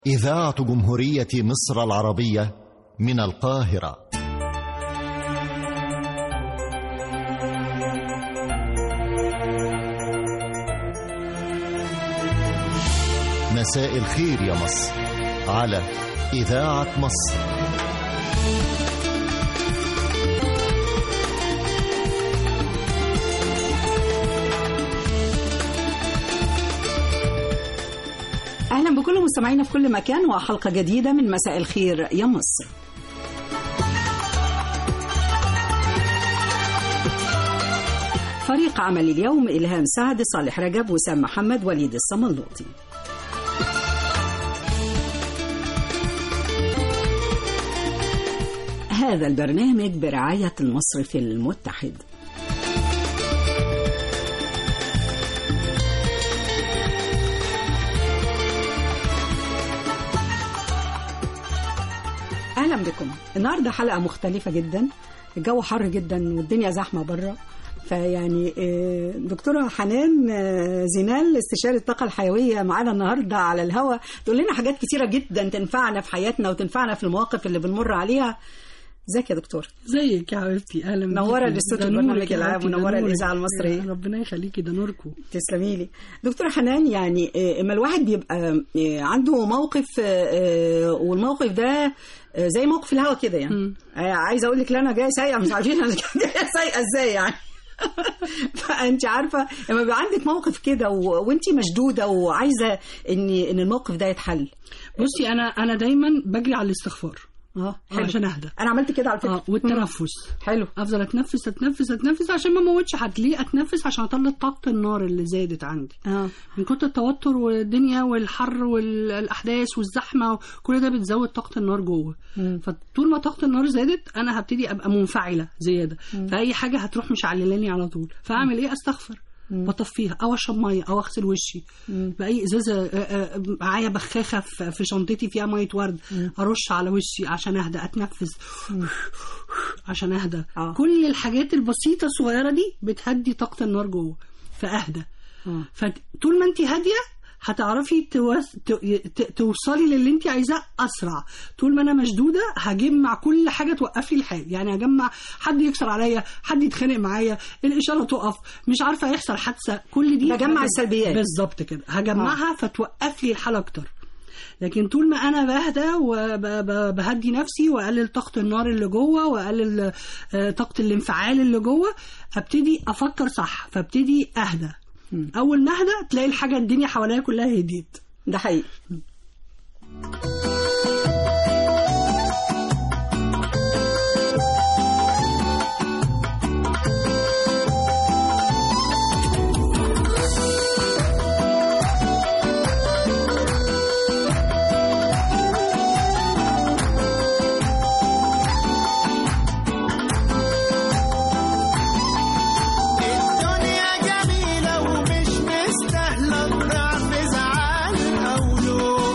إذاعة جمهورية مصر العربية من القاهرة مساء الخير يا مصر على إذاعة مصر أهلا بكل مستمعينا في كل مكان وحلقة جديدة من مساء الخير يا مصر فريق عمل اليوم إلهام سعد صالح رجب وسام محمد وليد الصملوطي هذا البرنامج برعاية المصرف المتحد اهلا بكم النهارده حلقه مختلفه جدا الجو حر جدا والدنيا زحمه بره فيعني آه، دكتوره حنان آه، زينال استشاري الطاقه الحيويه معانا النهارده على الهوا تقول لنا حاجات كتيره جدا تنفعنا في حياتنا وتنفعنا في المواقف اللي بنمر عليها ازيك يا دكتور ازيك يا حبيبتي اهلا بيكي. منورة الاستوديو ده البرنامج نورك يا العام حبيبتي، ده منورة نورك. الإذاعة المصرية. ربنا يخليكي ده نوركم تسلمي لي دكتوره حنان يعني آه، اما الواحد بيبقى آه، عنده موقف آه، آه، والموقف ده آه، زي موقف الهوا كده يعني مم. آه، عايزه اقول لك لا انا جايه سايقه مش عارفين انا جايه سايقه ازاي يعني فانت عارفه لما بيبقى عندك موقف كده و... وانت مشدوده وعايزه ان ان الموقف ده يتحل بصي انا انا دايما بجري على الاستغفار اه حلو عشان اهدى انا عملت كده على فكره اه والتنفس حلو افضل اتنفس اتنفس اتنفس عشان ما اموتش حد ليه اتنفس عشان اطلع طاقه النار اللي زادت عندي اه من كتر التوتر والدنيا والحر والاحداث والزحمه كل ده بتزود طاقه النار جوه مم. فطول ما طاقه النار زادت انا هبتدي ابقى منفعله زياده فاي حاجه هتروح مشعللاني على طول فاعمل ايه استغفر بطفيها او اشرب ميه او اغسل وشي باي ازازه آه، آه، معايا بخاخه في في شنطتي فيها ميه ورد ارش على وشي عشان اهدى اتنفس عشان اهدى آه. كل الحاجات البسيطه الصغيره دي بتهدي طاقه النار جوه فاهدى آه. فطول ما انت هاديه هتعرفي توس... ت... ت... توصلي للي انت عايزاه اسرع طول ما انا مشدوده هجمع كل حاجه توقف لي الحال يعني هجمع حد يكسر عليا حد يتخانق معايا الاشاره تقف مش عارفه يحصل حادثه كل دي بجمع هجم- السلبيات. بالظبط كده هجمعها فتوقف لي الحال اكتر لكن طول ما انا بهدى وبهدي نفسي واقلل طاقه النار اللي جوه واقلل آه، طاقه الانفعال اللي جوه ابتدي افكر صح فابتدي اهدى اول ما اهدى تلاقي الحاجه الدنيا حواليا كلها هديت ده حقيقي الدنيا جميلة ومش مستاهلة نضيع في زعل أو لوم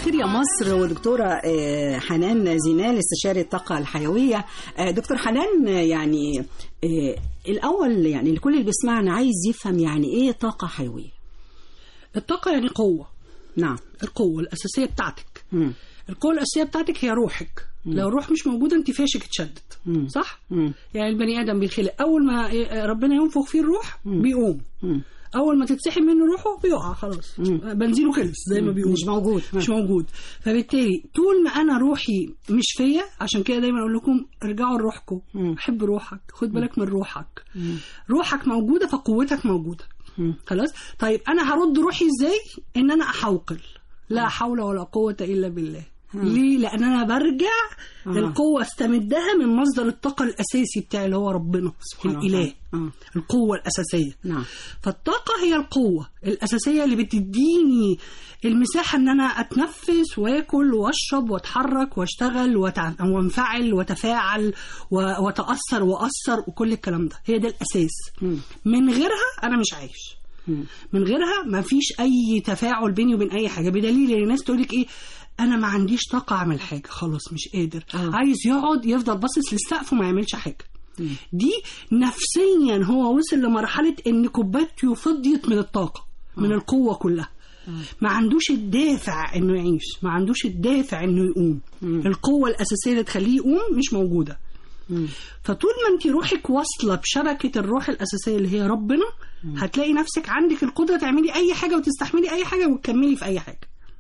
الخير يا مصر ودكتورة آه، حنان زينال استشاري الطاقة الحيوية آه، دكتور حنان آه، يعني آه، الأول يعني الكل اللي بيسمعنا عايز يفهم يعني إيه طاقة حيوية الطاقة يعني قوة نعم القوة الأساسية بتاعتك مم. القوة الأساسية بتاعتك هي روحك لو الروح مش موجودة انت فاشك اتشدت مم. صح؟ مم. يعني البني آدم بيخلق أول ما ربنا ينفخ فيه الروح بيقوم مم. أول ما تتسحب منه روحه بيقع خلاص بنزينه خلص زي ما بيقولوا مش موجود. مش موجود فبالتالي طول ما أنا روحي مش فيا عشان كده دايما أقول لكم ارجعوا لروحكم مم. حب روحك خد بالك من روحك روحك موجودة فقوتك موجودة خلاص طيب أنا هرد روحي إزاي إن أنا أحوقل لا حول ولا قوة إلا بالله ليه؟ لأن أنا برجع آه. القوة استمدها من مصدر الطاقة الأساسي بتاعي اللي هو ربنا سبحان الإله الله. آه. القوة الأساسية نعم فالطاقة هي القوة الأساسية اللي بتديني المساحة إن أنا أتنفس وآكل وأشرب وأتحرك وأشتغل وتع- وأنفعل وأتفاعل و- وأتأثر وأثر وكل الكلام ده هي ده الأساس مم. من غيرها أنا مش عايش مم. من غيرها ما فيش أي تفاعل بيني وبين أي حاجة بدليل إن الناس تقولك إيه أنا ما عنديش طاقة أعمل حاجة خلاص مش قادر آه. عايز يقعد يفضل باصص للسقف وما يعملش حاجة دي نفسيا هو وصل لمرحلة ان كوبايته فضيت من الطاقة من القوة كلها ما عندوش الدافع انه يعيش ما عندوش الدافع انه يقوم القوة الاساسية اللي تخليه يقوم مش موجودة فطول ما انت روحك واصلة بشبكة الروح الاساسية اللي هي ربنا هتلاقي نفسك عندك القدرة تعملي اي حاجة وتستحملي اي حاجة وتكملي في اي حاجة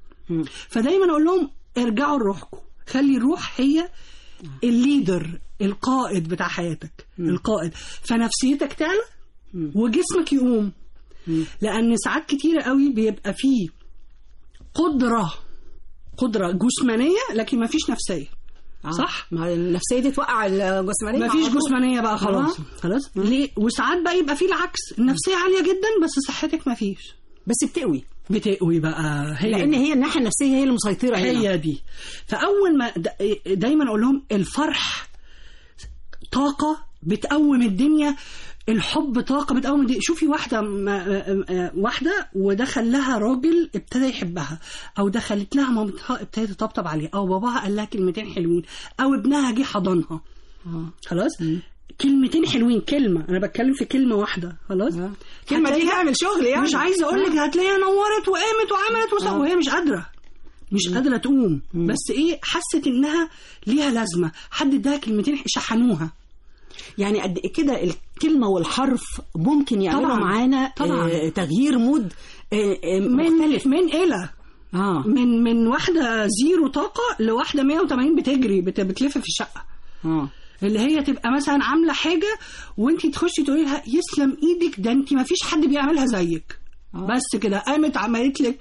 فدايما اقول لهم ارجعوا لروحكم خلي الروح هي الليدر القائد بتاع حياتك القائد فنفسيتك تعلى وجسمك يقوم لان ساعات كتيره قوي بيبقى فيه قدره قدره جسمانيه لكن ما فيش نفسيه آه. صح؟ ما النفسية دي توقع الجسمانية ما على فيش طول. جسمانيه بقى خلاص آه. خلاص ليه وساعات بقى يبقى فيه العكس النفسيه عاليه جدا بس صحتك ما فيش بس بتقوي بتقوي بقى هي لأن هي الناحية النفسية هي المسيطرة هنا هي دي فاول ما د- دايما اقول لهم الفرح طاقه بتقوم الدنيا الحب طاقه بتقوم الدنيا شوفي واحده ما واحده ودخل لها راجل ابتدى يحبها او دخلت لها مامتها ابتدت تطبطب عليها او باباها قال لها كلمتين حلوين او ابنها جه حضنها آه. خلاص كلمتين حلوين كلمه انا بتكلم في كلمه واحده خلاص آه. الكلمة دي هتلاقيها- تعمل شغل يعني مش عايزه اقول لك هتلاقيها نورت وقامت وعملت وسوت وهي مش قادره مش قادره تقوم بس ايه حست انها ليها لازمه حد اداها كلمتين شحنوها يعني قد إيه كده الكلمة والحرف ممكن يعملوا طبعاً. معانا طبعاً. آه، تغيير مود آه، آه، من مختلف من الى اه من من واحده زيرو طاقه لواحده 180 بتجري بت- بتلف في الشقه اه اللي هي تبقى مثلا عامله حاجه وانت تخشي تقولي لها يسلم ايدك ده انت ما فيش حد بيعملها زيك آه. بس كده قامت عملت لك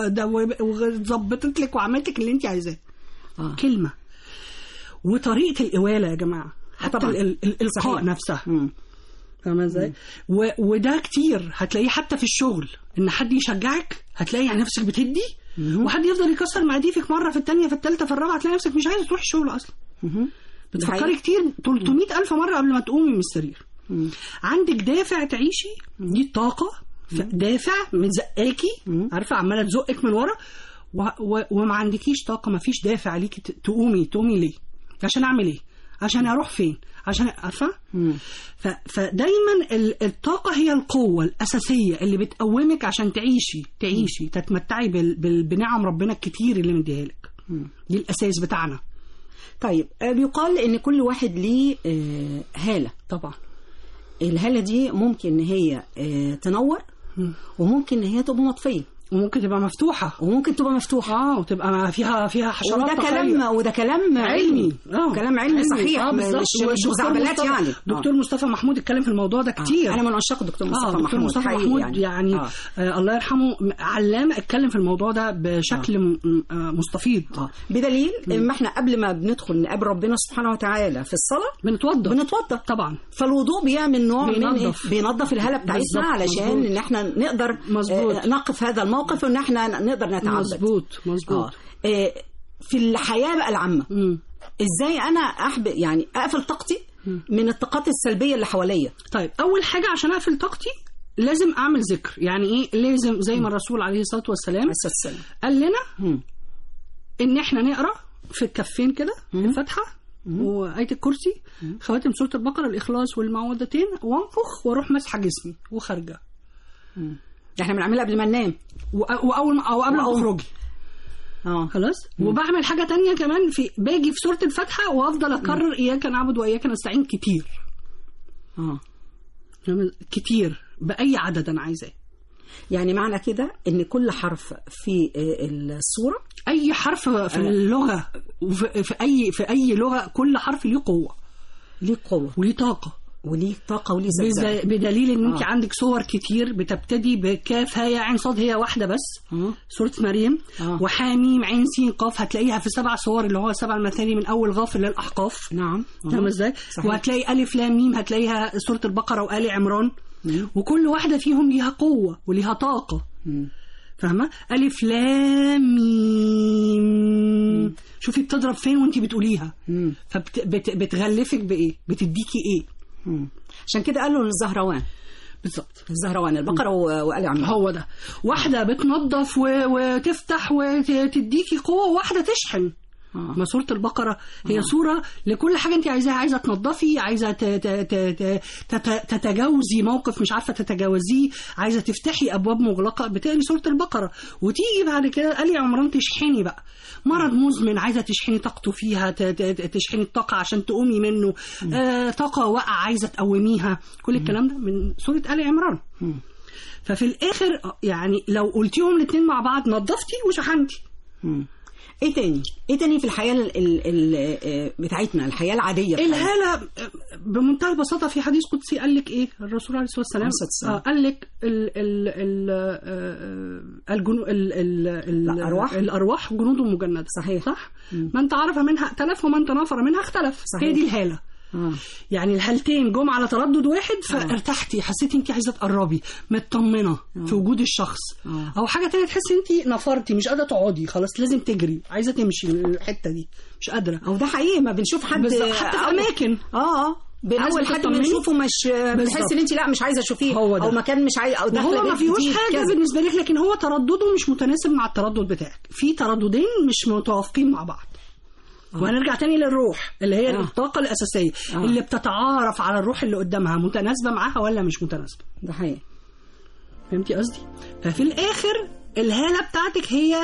وظبطت لك وعملت لك اللي انت عايزاه آه. كلمه وطريقه القواله يا جماعه حتى طبعاً. ال- ال- الالقاء صحيح. نفسها مم. فاهمه ازاي؟ و- وده كتير هتلاقيه حتى في الشغل ان حد يشجعك هتلاقي يعني نفسك بتدي وحد يفضل يكسر مقاديفك مره في الثانيه في الثالثه في الرابعه هتلاقي نفسك مش عايزه تروحي الشغل اصلا مهم. بتفكري حقيقي. كتير 300 ألف مرة قبل ما تقومي من السرير عندك دافع تعيشي دي الطاقة ف- دافع مزقاكي عارفة عمالة تزقك من ورا و... و... وما عندكيش طاقة ما فيش دافع ليكي ت- تقومي تقومي ليه عشان أعمل إيه عشان أروح فين عشان عارفة مم. ف... فدايما ال- الطاقة هي القوة الأساسية اللي بتقومك عشان تعيشي تعيشي تتمتعي بال... بال... بنعم ربنا الكتير اللي مديها لك دي الأساس بتاعنا طيب آه، بيقال ان كل واحد ليه آه، هالة طبعا الهالة دي ممكن ان هي آه، تنور وممكن ان هي تبقى مطفية وممكن تبقى مفتوحة وممكن تبقى مفتوحة اه وتبقى فيها فيها حشرات وده طاقية. كلام وده كلام علمي اه كلام علمي صحيح اه مش بالظبط مش والدكتور خزعبلات مصطفى- يعني دكتور مصطفى محمود اتكلم في الموضوع ده آه. كتير انا من عشاق الدكتور مصطفى اه دكتور محمود مصطفى حقيقي محمود يعني, يعني آه. آه. الله يرحمه م- علامه اتكلم في الموضوع ده بشكل م- م- آه مستفيض اه بدليل ما احنا قبل ما بندخل نقابل ربنا سبحانه وتعالى في الصلاه بنتوضى بنتوضى طبعا فالوضوء بيعمل نوع من بينظف. إيه؟ بينظف الهاله بتاعتنا بالظبط، علشان مظبوط. ان احنا نقدر مظبوط. آه، نقف هذا الموقف وان احنا نقدر نتعبد مظبوط مظبوط اه آه، في الحياه بقى العامه مم. ازاي انا احب يعني اقفل طاقتي من الطاقات السلبيه اللي حواليا طيب اول حاجه عشان اقفل طاقتي لازم اعمل ذكر يعني ايه لازم زي ما الرسول عليه الصلاه والسلام السلام قال لنا ان احنا نقرا في الكفين كده الفاتحه وآية الكرسي خواتم سورة البقرة الإخلاص والمعوذتين وانفخ واروح مسحة جسمي وخارجة احنا بنعملها قبل ما ننام وأ- وأول ما أو قبل ما أخرج اه خلاص وبعمل حاجة تانية كمان في باجي في سورة الفاتحة وأفضل أكرر إياك نعبد وإياك نستعين كتير اه كتير بأي عدد أنا عايزاه يعني معنى كده ان كل حرف في آه، الصوره اي حرف في اللغه وفي في اي في اي لغه كل حرف ليه قوه ليه قوه وليه طاقه وليه طاقه وليه زلزال بز- بدليل ان انت آه. عندك صور كتير بتبتدي بكاف هاء عين صاد هي واحده بس آه. سوره مريم آه. وحاميم عين سين قاف هتلاقيها في سبع صور اللي هو سبع المثاني من اول غافر للاحقاف نعم فاهم ازاي؟ صحيح. وهتلاقي الف لام ميم هتلاقيها سوره البقره وال عمران وكل واحده فيهم ليها قوه وليها طاقه مم. فاهمه؟ الف لام ميم شوفي بتضرب فين وانت بتقوليها مم. فبتغلفك بايه؟ بتديكي ايه؟ مم. عشان كده قالوا الزهروان بالظبط الزهروان البقره و- وآل عمران هو ده واحدة بتنظف و... وتفتح وتديكي قوة وواحدة تشحن آه. ما سورة البقرة هي سورة لكل حاجة انت عايزاها عايزة تنظفي عايزة ت... ت... ت... ت... تت- تتجاوزي موقف مش عارفة تتجاوزيه عايزة تفتحي أبواب مغلقة بتقري سورة البقرة وتيجي بعد كده آل عمران تشحني بقى مرض مزمن عايزة تشحني طاقته فيها ت... ت... ت- تشحني الطاقة عشان تقومي منه آه... طاقة واقعة عايزة تقوميها كل الكلام ده من سورة آل عمران ففي الاخر يعني لو قلتيهم الاثنين مع بعض نظفتي وشحنتي مم. ايه تاني ايه تاني في الحياه ال ال ال آه، بتاعتنا الحياه العاديه بتاعتنا؟ الهاله بمنتهى البساطه في حديث قدسي قال لك ايه الرسول عليه الصلاه والسلام عليه الصلاة والسلام. آه، قال لك ال ال ال آه، الجنو ال ال ال الأرواح؟ الارواح جنود مجنده صحيح. صح من تعرف منها ائتلف ومن تنافر منها اختلف صحيح. هي دي الهاله آه. يعني الهالتين جم على تردد واحد فارتحتي حسيتي انت عايزه تقربي مطمنه في وجود الشخص آه. او حاجه تانية تحسي انت نفرتي مش قادره تقعدي خلاص لازم تجري عايزه تمشي من الحته دي مش قادره او ده حقيقي ما بنشوف حد بالظبط، حتى في أول- أماكن. اه اه عايزة اول حد تطمني؟ بنشوفه مش بالظبط. بتحس ان انت لا مش عايزه تشوفيه هو ده. او مكان مش عايزه او داخله وهو ما بيت فيهوش جديد حاجه كذا. بالنسبه لك لكن هو تردده مش متناسب مع التردد بتاعك في ترددين مش متوافقين مع بعض وهنرجع تاني للروح اللي هي آه. الطاقة الأساسية آه. اللي بتتعارف على الروح اللي قدامها متناسبة معاها ولا مش متناسبة ده حقيقي فهمتي قصدي؟ ففي الآخر الهالة بتاعتك هي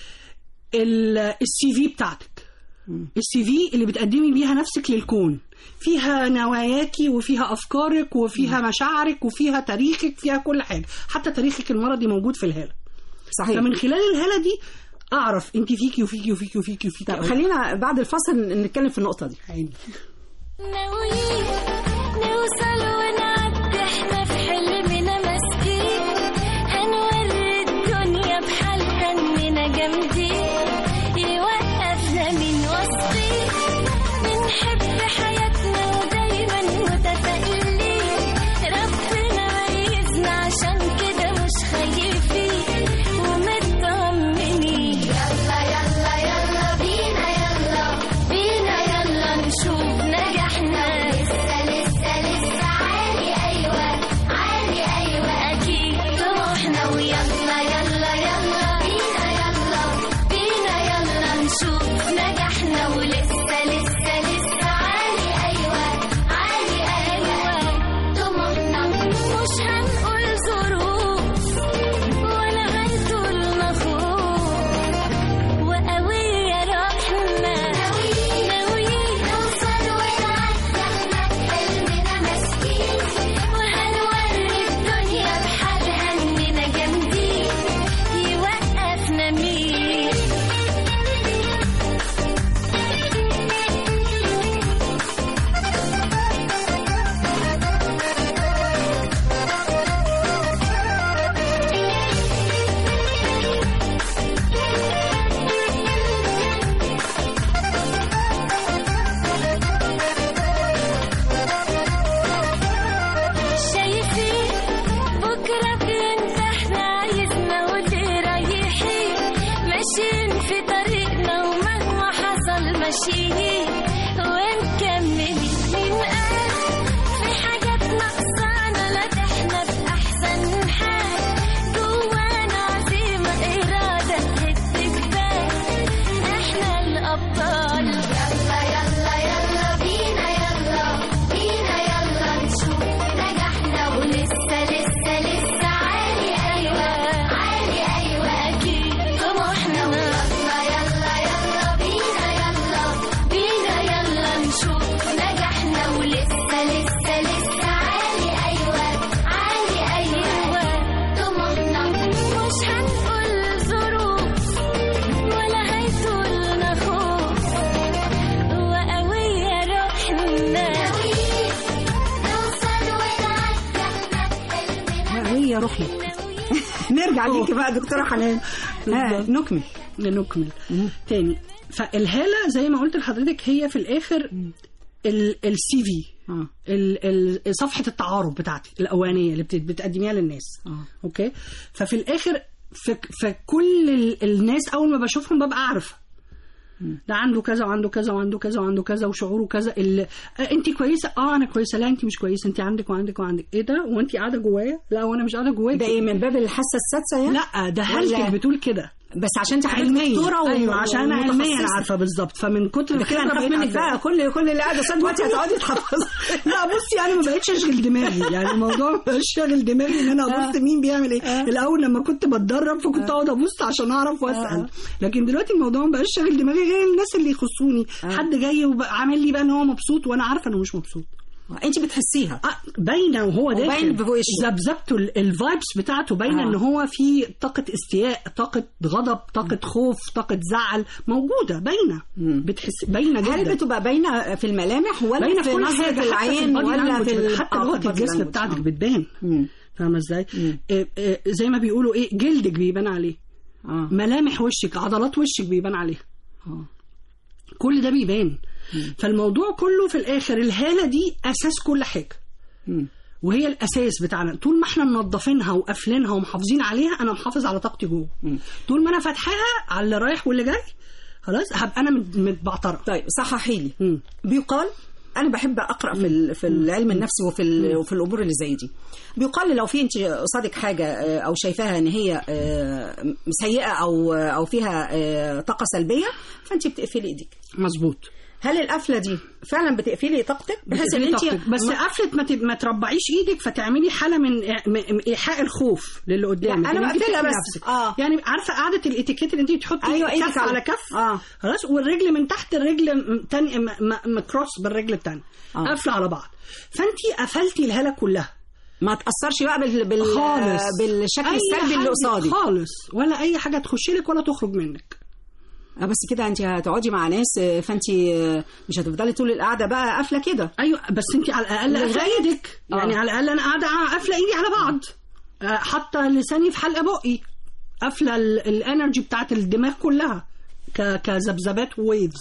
السي في بتاعتك السي في اللي بتقدمي بيها نفسك للكون فيها نواياكي وفيها افكارك وفيها مشاعرك وفيها تاريخك فيها كل حاجه حتى تاريخك المرضي موجود في الهاله صحيح فمن خلال الهاله دي اعرف انت فيكي وفيكي وفيكي وفيكي وفيكي طب خلينا بعد الفصل نتكلم في النقطه دي عيني. ناويين نوصل ونعدي احنا في حلمنا ماسكين هنوري الدنيا بحالها اننا جامدين يوقفنا من وسطين بنحب حياتنا ودايما متفائلين ربنا ميزنا عشان كده مش خايفين ومطمنين يلا يلا يلا بينا يلا بينا يلا نشوف نجاحنا لسه لسه لسه عالي ايوه عالي ايوه اكيد طموحنا ويلا يلا يلا بينا يلا بينا يلا نشوف نجاحنا ولسه لسه لسه عالي ايوه عالي ايوه طموحنا مش هنقول ظروف ولا هنقول مخوف وقوية روحنا ناويين نوصل ونعدي احنا بقلبنا ماسكين وهنوري الدنيا بحالها اننا جامدين يوقفنا مين شايفين بكرة فين احنا عايزنا واللي رايحين ماشيين في طريقنا ومهما حصل ماشيين ونكمل مين قال في حاجات ناقصانا لا ده احنا بأحسن حال جوانا عزيمة إرادة تهد جبال نرجع ليكي بقى دكتوره حنان ها بالظبط. نكمل نكمل تاني فالهاله زي ما قلت لحضرتك هي في الاخر السي في اه ال- ال- صفحه التعارف بتاعتي الاولانيه اللي بت- بتقدميها للناس اه اوكي ففي الاخر في, في كل ال- الناس اول ما بشوفهم ببقى عارفه ده عنده كذا وعنده كذا وعنده كذا وعنده كذا وشعوره كذا ال... آه انت كويسه اه انا كويسه لا انت مش كويسه انت عندك وعندك وعندك ايه ده وانت قاعده جوايا لا وانا مش قاعده جوايا ده ايه من باب الحاسه السادسه يعني لا ده ولا- هلتك بتقول كده بس عشان انت حضرتك علميا دكتوره و- ايوه عشان انا علميا ومتخصصة. عارفه بالظبط فمن كتر ده كده الخبرة هنخاف بقيت منك عارفة. بقى كل كل اللي قاعده قصاد دلوقتي هتقعدي تحفظي لا بصي انا ما بقتش اشغل دماغي يعني الموضوع ما بقاش شاغل دماغي ان انا ابص مين بيعمل ايه الاول لما كنت بتدرب فكنت اقعد ابص عشان اعرف واسال لكن دلوقتي الموضوع ما بقاش شاغل دماغي غير الناس اللي يخصوني حد جاي وعامل لي بقى ان هو مبسوط وانا عارفه انه مش مبسوط انت بتحسيها آه، باينه وهو وباين داخل بوشه. ذبذبته ال- الفايبس بتاعته باينه آه. ان هو في طاقه استياء طاقه غضب طاقه خوف طاقه زعل موجوده باينه بتحس باينه هل جدا بتبقى باينه في الملامح ولا باينه في في كل نظره حاجه العين ولا في ال- حتى آه، لغه في الجسم الlanguage. بتاعتك آه. بتبان مم. فاهمه ازاي؟ آه، آه، زي ما بيقولوا ايه جلدك بيبان عليه اه ملامح وشك عضلات وشك بيبان عليها آه. كل ده بيبان فالموضوع كله في الاخر الهاله دي اساس كل حاجه مم. وهي الاساس بتاعنا طول ما احنا منظفينها وقافلينها ومحافظين عليها انا محافظ على طاقتي جوه طول ما انا فاتحاها على اللي رايح واللي جاي خلاص هبقى انا مت- متبعتره طيب صححي لي مم. بيقال انا بحب اقرا في ال- في العلم النفسي وفي ال- وفي الامور اللي زي دي بيقال لو في انت قصادك حاجه آه، او شايفاها ان هي آه، سيئه او او فيها آه، طاقه سلبيه فانت بتقفلي ايدك مظبوط هل القفله دي فعلا بتقفلي طاقتك بحيث ان بتقفلي انت طاقتك. بس قفلت ما, تب... ما تربعيش ايدك فتعملي حاله من إع- م- ايحاء الخوف للي قدامك لا، أنا إن أنت بقفلها بتحمي بس. نفسك. آه. يعني عارفه قاعده الاتيكيت اللي انت بتحطي أيوة، إيدك كف على- على كف آه. خلاص والرجل من تحت الرجل م- تاني م- م- مكروس بالرجل الثانيه آه. قافله على بعض فانت قفلتي الهاله كلها ما تاثرش بقى بال... بال... خالص بالشكل أي السلبي اللي حاجة قصادي خالص ولا اي حاجه تخش لك ولا تخرج منك آه، بس كده انت هتقعدي مع ناس آه، فانت آه، مش هتفضلي طول القعده بقى قافله كده ايوه بس انت على الاقل قافله لغاية- ايدك يعني آه. على الاقل انا قاعده قافله ايدي على بعض آه، حاطه لساني في حلقه بقي قافله ال- الانرجي بتاعت الدماغ كلها ك- كذبذبات ويفز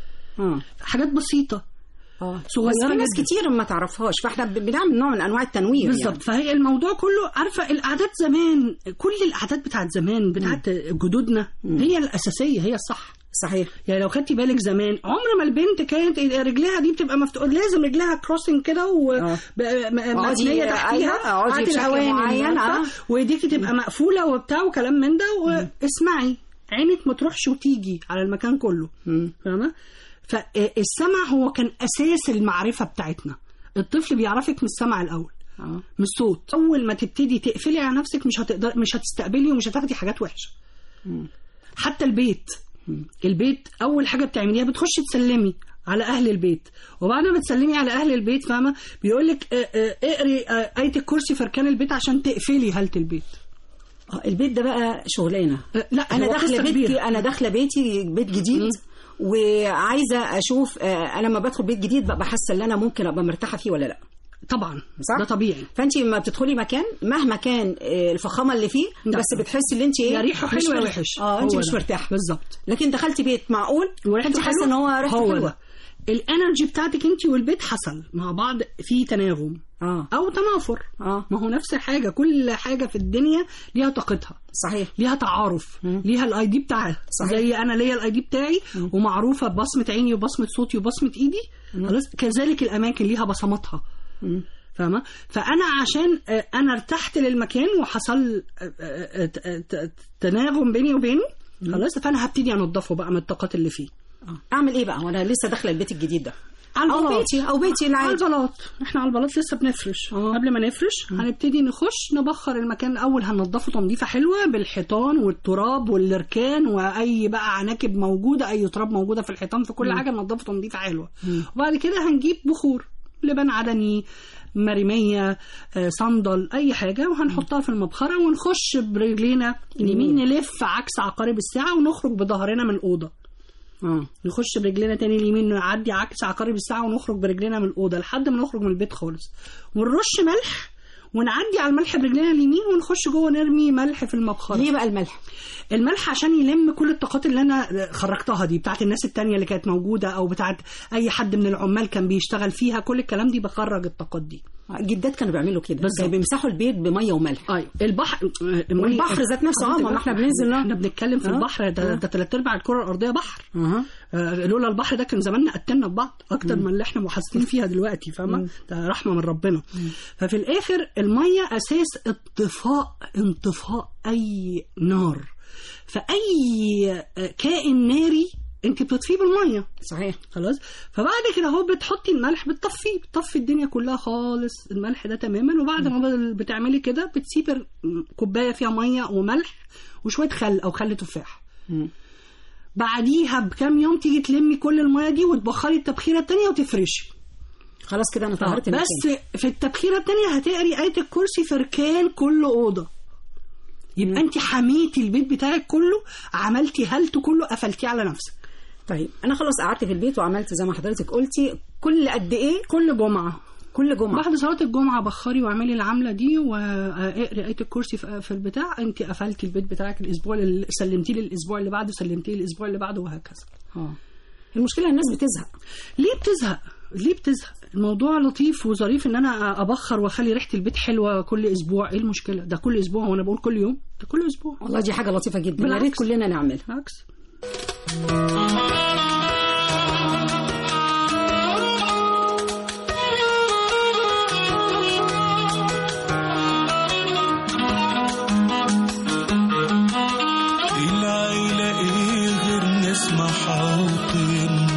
اه حاجات بسيطه اه صغيرة بس في ناس جداً. كتير ما تعرفهاش فاحنا ب- بنعمل نوع من انواع التنوير بالظبط فهي الموضوع كله عارفه القعدات زمان كل القعدات بتاعت زمان بتاعت جدودنا هي الاساسيه هي الصح يعني. صحيح يعني لو خدتي بالك زمان عمر ما البنت كانت رجليها دي بتبقى مفتوحه لازم رجلها كروسنج كده آه. ومبنيه اقعدي- تحتيها أيوة، اقعدي هاتي بشكل الأواني معين، عارفة؟ آه. وايديكي تبقى مقفوله وبتاع وكلام من ده واسمعي عينك ما تروحش وتيجي على المكان كله مم. فاهمه فالسمع هو كان اساس المعرفه بتاعتنا الطفل بيعرفك من السمع الاول اه من الصوت اول ما تبتدي تقفلي على نفسك مش هتقدر مش هتستقبلي ومش هتاخدي حاجات وحشه حتى البيت البيت اول حاجه بتعمليها بتخشي تسلمي على اهل البيت وبعد ما بتسلمي على اهل البيت فاهمه بيقول لك اقري آه، ايه الكرسي في اركان البيت عشان تقفلي هاله البيت آه، البيت ده بقى شغلانه آه، لا انا هو داخله قصة بيتي كبيرة. انا داخله بيتي بيت جديد وعايزه اشوف آه، انا لما بدخل بيت جديد ببقى حاسه ان انا ممكن ابقى مرتاحه فيه ولا لا طبعا صح؟ ده طبيعي فانت لما بتدخلي مكان مهما كان آه، الفخامه اللي فيه لا. بس بتحسي ان انت ايه يا ريحه مش حلو يا مر- وحش اه انت هو مش ده. مرتاحه بالظبط لكن دخلتي بيت معقول وريحته انت حاسه حلوة؟ ان هو ريحته هو حلوه ده الانرجي بتاعتك انت والبيت حصل مع بعض في تناغم اه او تنافر اه ما هو نفس الحاجه كل حاجه في الدنيا ليها طاقتها صحيح ليها تعارف ليها الاي دي بتاعها صحيح. زي انا ليا الاي دي بتاعي ومعروفه ببصمه عيني وبصمه صوتي وبصمه ايدي خلاص كذلك الاماكن ليها بصماتها فاهمه فانا عشان آه، انا ارتحت للمكان وحصل آه، آه، آه، ت- تناغم بيني وبينه خلاص فانا هبتدي انضفه بقى من الطاقات اللي فيه آه. اعمل ايه بقى وانا لسه داخله البيت الجديد ده على او البلاط. بيتي او بيتي على العادي البلاط احنا على البلاط لسه بنفرش آه. قبل ما نفرش هنبتدي نخش نبخر المكان الاول هننضفه تنظيفه حلوه بالحيطان والتراب والاركان واي بقى عناكب موجوده اي تراب موجوده في الحيطان في كل حاجه ننضفه تنظيفه حلوه وبعد كده هنجيب بخور لبن عدني مريميه آه، صندل اي حاجه وهنحطها في المبخره ونخش برجلينا اليمين نلف عكس عقارب الساعه ونخرج بظهرنا من الاوضه اه نخش برجلنا تاني اليمين نعدي عكس عقارب الساعة ونخرج برجلنا من الأوضة لحد ما نخرج من البيت خالص ونرش ملح ونعدي على الملح برجلنا اليمين ونخش جوه نرمي ملح في المبخره ليه بقى الملح الملح عشان يلم كل الطاقات اللي انا خرجتها دي بتاعت الناس التانية اللي كانت موجودة او بتاعت اي حد من العمال كان بيشتغل فيها كل الكلام دي بخرج الطاقات دي جدات كانوا بيعملوا كده بالظبط. كانوا بيمسحوا البيت بميه وملح ايوه البحر والبحر ذات نفسه، اه، ما احنا بننزل، اه. احنا بنتكلم في اه. البحر ده اه. ده ثلاث ارباع الكره الارضيه بحر اها آه، لولا البحر ده كان زماننا قتلنا ببعض اكتر من اللي احنا محاسبين فيها دلوقتي فاهمه ده رحمه من ربنا ففي الاخر الميه اساس اطفاء انطفاء اي نار فاي آه، كائن ناري انت بتطفيه بالميه صحيح خلاص فبعد كده اهو بتحطي الملح بتطفيه بتطفي الدنيا كلها خالص الملح ده تماما وبعد ما بل- بتعملي كده بتسيبي ر- كوبايه فيها ميه وملح وشويه خل او خل تفاح مم. بعديها بكام يوم تيجي تلمي كل الميه دي وتبخري التبخيره التانية وتفرشي خلاص كده انا طهرت المكان. بس في التبخيره التانية هتقري آية الكرسي في ركان كل اوضه يبقى انت حميتي البيت بتاعك كله عملتي هلته كله قفلتيه على نفسك طيب انا خلاص قعدت في البيت وعملت زي ما حضرتك قلتي كل قد ايه كل جمعه كل جمعه بعد صلاه الجمعه بخري واعملي العمله دي واقري ايه الكرسي في في البتاع انت قفلتي البيت بتاعك الاسبوع اللي سلمتيه للاسبوع اللي بعده سلمتيه للاسبوع اللي بعده وهكذا اه المشكله الناس بتزهق ليه بتزهق ليه بتزهق الموضوع لطيف وظريف ان انا ابخر واخلي ريحه البيت حلوه كل اسبوع ايه المشكله ده كل اسبوع وانا بقول كل يوم ده كل اسبوع والله دي حاجه لطيفه جدا يا بالعكس. ريت كلنا نعملها بالعكس العيلة ايه غير ناس محاوطين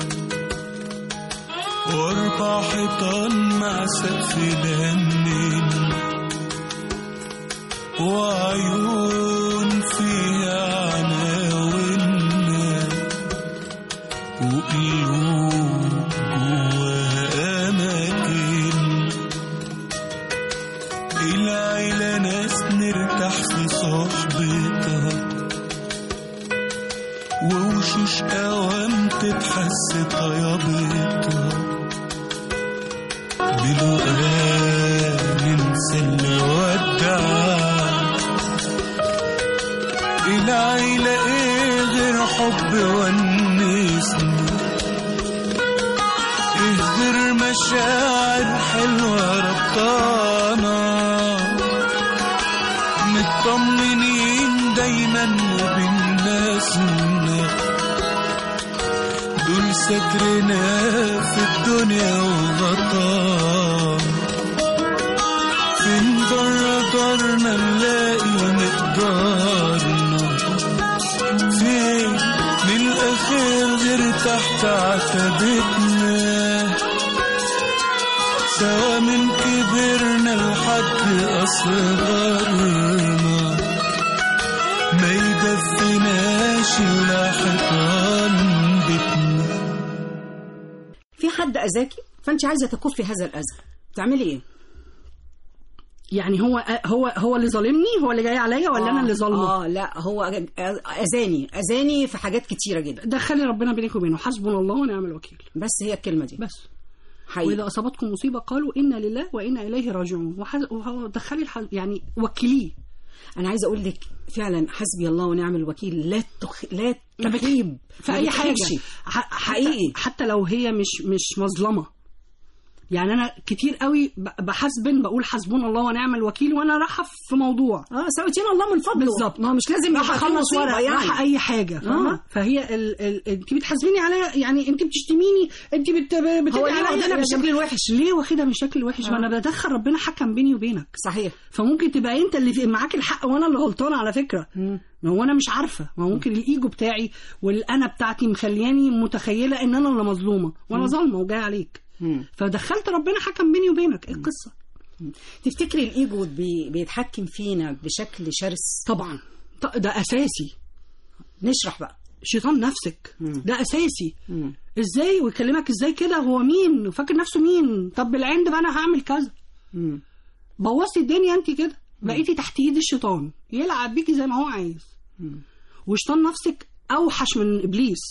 واربع حيطان مع سقف لمين وعيون فيها عناوين وقلوب جواها أماكن العيلة ناس نرتاح في صحبتها ووشوش قوام تتحس طيابتها بلقاء ننسى اللي ودع العيلة ايه غير حب ونسنا ايه غير مشاعر حلوة ربطانا مطمنين دايما وبالناسنا دول سترنا في الدنيا وغطانا فين بره دارنا نلاقي مقدارنا فين من الأخير غير تحت عتبتنا سوا من كبرنا لحد أصغرنا ما يدفناش إلا حيطان بيتنا في حد اذاكي فانت عايزه تكفي هذا الاذى تعملي ايه يعني هو هو هو اللي ظالمني هو اللي جاي عليا ولا انا اللي ظالمه اه لا هو اذاني اذاني في حاجات كتيره جدا دخلي ربنا بينك وبينه حسبنا الله ونعم الوكيل بس هي الكلمه دي بس حقيقي واذا اصابتكم مصيبه قالوا انا لله وانا اليه راجعون وح- وهو دخلي الح... يعني وكليه انا عايزه اقول لك فعلا حسبي الله ونعم الوكيل لا تخ... لا تخيب في ما اي حاجه بتخيبش. ح- حقيقي. حقيقي حتى لو هي مش مش مظلمه يعني انا كتير قوي ب- بحسبن بقول حسبنا الله ونعم الوكيل وانا رايحه في موضوع اه سويتينا الله من فضله بالظبط. ما هو مش لازم راح يبقى في اخلص مصيبة ورق يعني راح اي حاجه فاهمه آه. فهي ال... ال... انت بتحاسبيني على يعني انت بتشتميني انت بت... بت... هو ليه واخدنا بالشكل الوحش ليه واخدها بالشكل الوحش ما انا بدخل ربنا حكم بيني وبينك صحيح فممكن تبقى انت اللي في معاك الحق وانا اللي غلطانه على فكره ما هو انا مش عارفه ما هو ممكن الايجو بتاعي والانا بتاعتي مخلياني متخيله ان انا اللي مظلومه وانا ظالمه وجاي عليك مم. فدخلت ربنا حكم بيني وبينك ايه القصه تفتكري الايجو بي... بيتحكم فينا بشكل شرس طبعا ط- ده اساسي نشرح بقى شيطان نفسك ده اساسي مم. ازاي ويكلمك ازاي كده هو مين وفاكر نفسه مين طب بالعند بقى انا هعمل كذا مم. بوظتي الدنيا انت كده بقيتي تحت ايد الشيطان يلعب بيكي زي ما هو عايز وشيطان نفسك اوحش من ابليس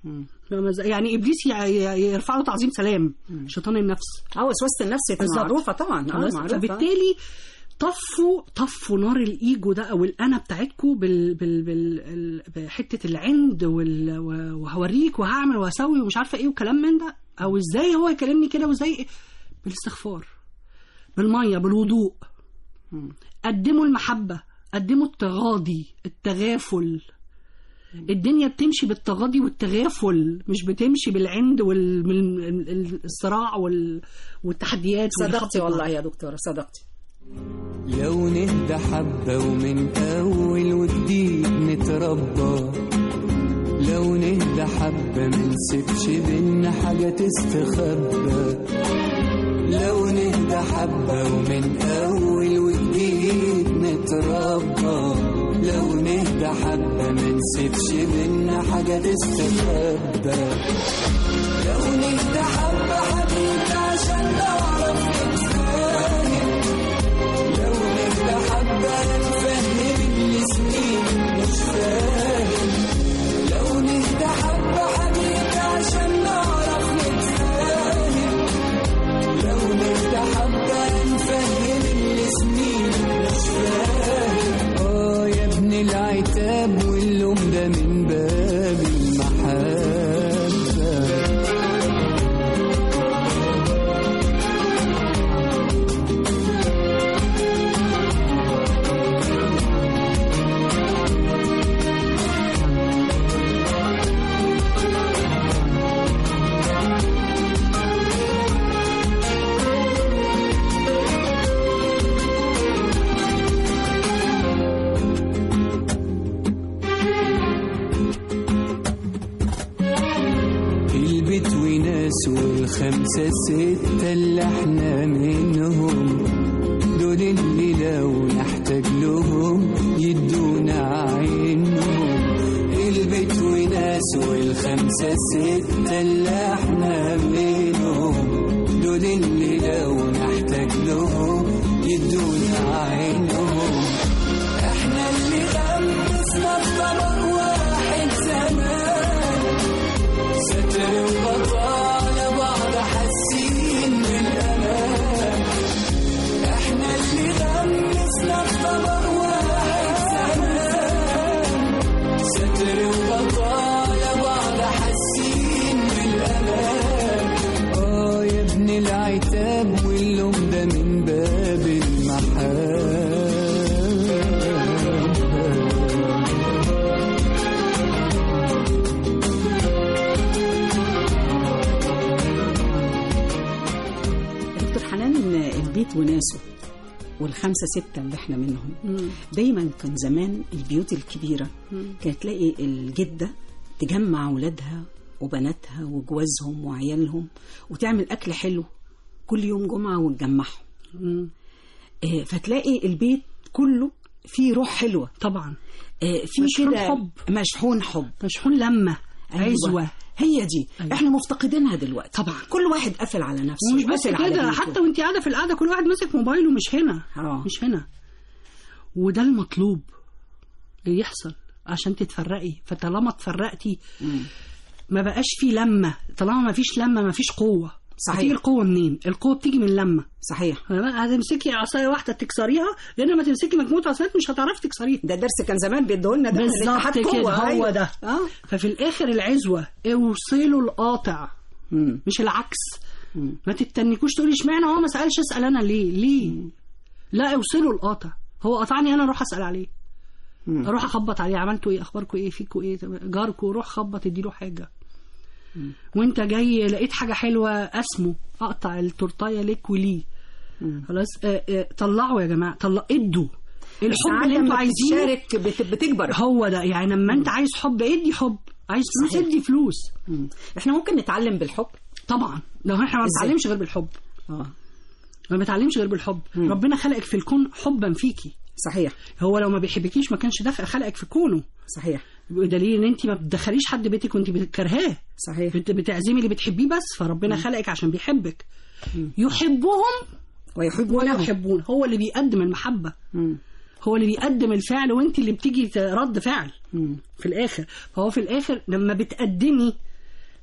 فاهمة إزاي؟ يعني ابليس ي- ي- يرفع له تعظيم سلام شيطان النفس اه وسوسه النفس بالظبط. معروفه طبعا اه خلاص؟ معروفه فبالتالي طفوا طفوا نار الايجو ده او الانا بتاعتكم بال بال بال ال- بحته العند وال و- وهوريك وهعمل وهسوي ومش عارفه ايه وكلام من ده او ازاي هو يكلمني كده وازاي إيه؟ بالاستغفار بالميه بالوضوء قدموا المحبه قدموا التغاضي التغافل الدنيا بتمشي بالتغاضي والتغافل مش بتمشي بالعند والصراع والتحديات صدقتي والخبط. والله يا دكتوره صدقتي لو نهدى حبة ومن أول وجديد نتربى لو نهدى حبة منسيبش بينا حاجة تستخبى لو نهدى حبة ومن أول وجديد نتربى لو نهدى حبة منسيبش بينا حاجة تستخبى لو نهدى حبة حبيبي عشان نعرف نتفاهم لو نهدى حبة نفهم اللي سنين مش فاهم لو نهدى حبة حبيبي عشان نعرف نتفاهم لو نهدى حبة نفهم اللي سنين مش فاهم اه يا ابن العتاب واللوم ده من باب المحبة البيت وناس والخمسة ستة اللي احنا منهم دول اللي لو نحتاج لهم يدونا عينهم البيت وناس والخمسة ستة اللي احنا منهم دول اللي لو نحتاج لهم يدونا عينهم احنا اللي غمسنا في طبق واحد زمان ستر وبطالة بعض حاسين بالأمان احنا اللي غمسنا في طبق واحد زمان ستر وبطالة بعض حاسين بالأمان اه يا ابن العتاب واللوم ده من باب المحبة دكتور حنان البيت وناسه والخمسة ستة اللي احنا منهم دايما كان زمان البيوت الكبيرة كانت تلاقي الجدة تجمع أولادها وبناتها وجوازهم وعيالهم وتعمل أكل حلو كل يوم جمعة وتجمعهم آه، فتلاقي البيت كله فيه روح حلوة طبعا آه، في مشحون كده حب. مشحون حب مشحون لمه أيوة. عزوه هي دي أيوة. احنا مفتقدينها دلوقتي طبعا. كل واحد قافل على نفسه ومش بس وقافل على كده بيته. حتى وانت قاعده في القعده كل واحد ماسك موبايله مش هنا آه. مش هنا وده المطلوب اللي يحصل عشان تتفرقي فطالما اتفرقتي ما بقاش في لمه طالما ما فيش لمه ما فيش قوه صحيح. هتيجي القوه منين القوه بتيجي من لمه صحيح هتمسكي عصايه واحده تكسريها لان ما تمسكي مجموعه عصايات مش هتعرفي تكسريها ده درس كان زمان بيديهولنا ده بالظبط الاتحاد كده قوة، هو أيوة. ده اه ففي الاخر العزوه اوصلوا القاطع مم. مش العكس ما تتنكوش تقولي اشمعنى هو ما سالش اسال انا ليه ليه لا اوصلوا القاطع هو قطعني انا اروح اسال عليه مم. اروح اخبط عليه عملتوا ايه اخباركم ايه فيكوا ايه جاركوا روح خبط اديله حاجه وانت جاي لقيت حاجه حلوه اسمه اقطع التورتايه ليك وليه خلاص آه، آه، طلعوا يا جماعه طلع ادوا الحب ساعات اللي انتوا لما عايزينه بتشارك بت- بتكبر هو ده يعني لما انت عايز حب ادي حب عايز فلوس صحيح. ادي فلوس مم. احنا ممكن نتعلم بالحب طبعا لو احنا ما ازاي؟ بنتعلمش غير بالحب اه ما بنتعلمش غير بالحب ربنا خلقك في الكون حبا فيكي صحيح هو لو ما بيحبكيش ما كانش دفع خلقك في كونه صحيح بدليل ان انت ما بتدخليش حد بيتك وانت كرهاه صحيح بت- بتعزمي اللي بتحبيه بس فربنا خلقك عشان بيحبك يحبهم ويحبونه ويحبون هو اللي بيقدم المحبه مم. هو اللي بيقدم الفعل وانت اللي بتيجي ت- رد فعل مم. في الاخر فهو في الاخر لما بتقدمي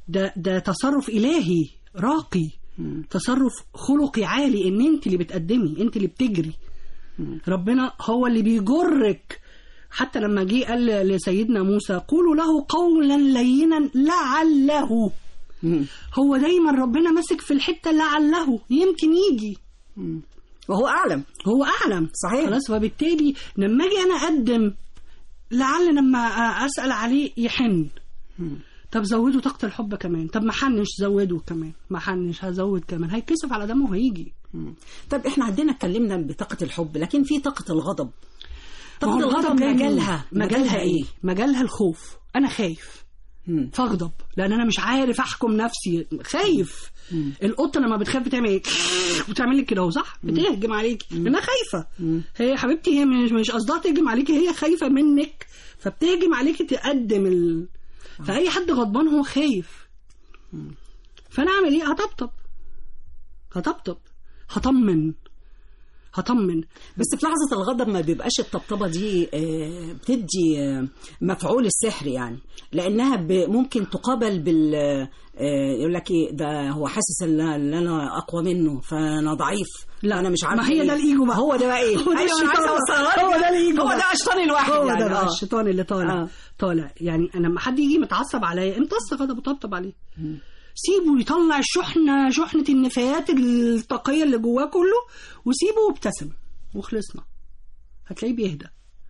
ده ده تصرف الهي راقي تصرف خلقي عالي ان انت اللي بتقدمي انت اللي بتجري ربنا هو اللي بيجرك حتى لما جه قال لسيدنا موسى قولوا له قولا لينا لعله مم. هو دايما ربنا ماسك في الحته لعله يمكن يجي وهو اعلم هو اعلم صحيح. خلاص فبالتالي لما اجي انا اقدم لعل لما اسال عليه يحن طب زودوا طاقه الحب كمان طب ما حنش زودوا كمان ما حنش هزود كمان هيكسف على دمه وهيجي طب احنا عندنا اتكلمنا بطاقه الحب لكن في طاقه الغضب ما هو طاقه الغضب جاي منين؟ مجالها مجالها ايه مجالها الخوف انا خايف مم. فاغضب لان انا مش عارف احكم نفسي خايف القطه لما بتخاف بتعمل ايه بتعمل لك كده اهو صح بتهجم عليكي لانها خايفه هي يا حبيبتي هي مش مش قصدها تهجم عليكي هي خايفه منك فبتهجم عليكي تقدم ال... فاي حد غضبان هو خايف فانا اعمل ايه هطبطب هطبطب هطمن هطمن بس في لحظه الغضب ما بيبقاش الطبطبه دي آه، بتدي آه، مفعول السحر يعني لانها ب- ممكن تقابل بال آه، يقول لك ايه ده هو حاسس ان إن انا اقوى منه فانا ضعيف لا، انا مش عارفه ما هي إيه. ده الإيجو بقى. هو ده بقى ايه هو ده معلش، الشيطان. عايزة أوصلها هو لك. ده الإيجو هو بقى. ده الشيطان الواحد هو يعني ده بقى آه. الشيطان اللي طالع آه. طالع يعني انا لما حد يجي متعصب عليا امتص غضب وطبطب عليه سيبه يطلع الشحنه شحنه النفايات الطاقيه اللي جواه كله وسيبه وابتسم وخلصنا هتلاقيه بيهدى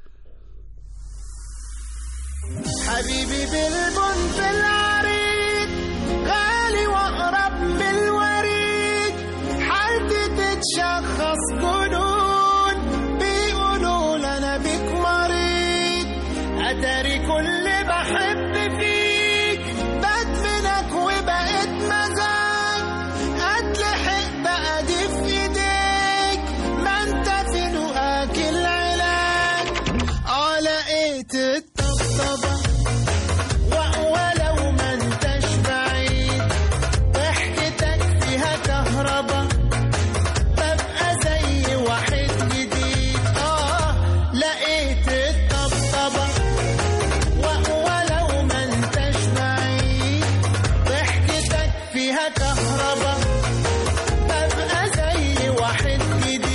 حبيبي بالبن في العريض غالي واقرب من الوريد حالتي تتشخص جنون بيقولوا لنا بيك مريض اتاري كل بحب فيك بدمنك وبقيت مزاج اتلحق بقى دي في ايديك ما انت فين واكل علاج اه لقيت الطبطبة و- ولو ما انتش بعيد ضحكتك فيها كهربا ببقى زي واحد جديد اه لقيت الطبطبة و- ولو ما انتش بعيد ضحكتك فيها كهربا ببقى زي واحد جديد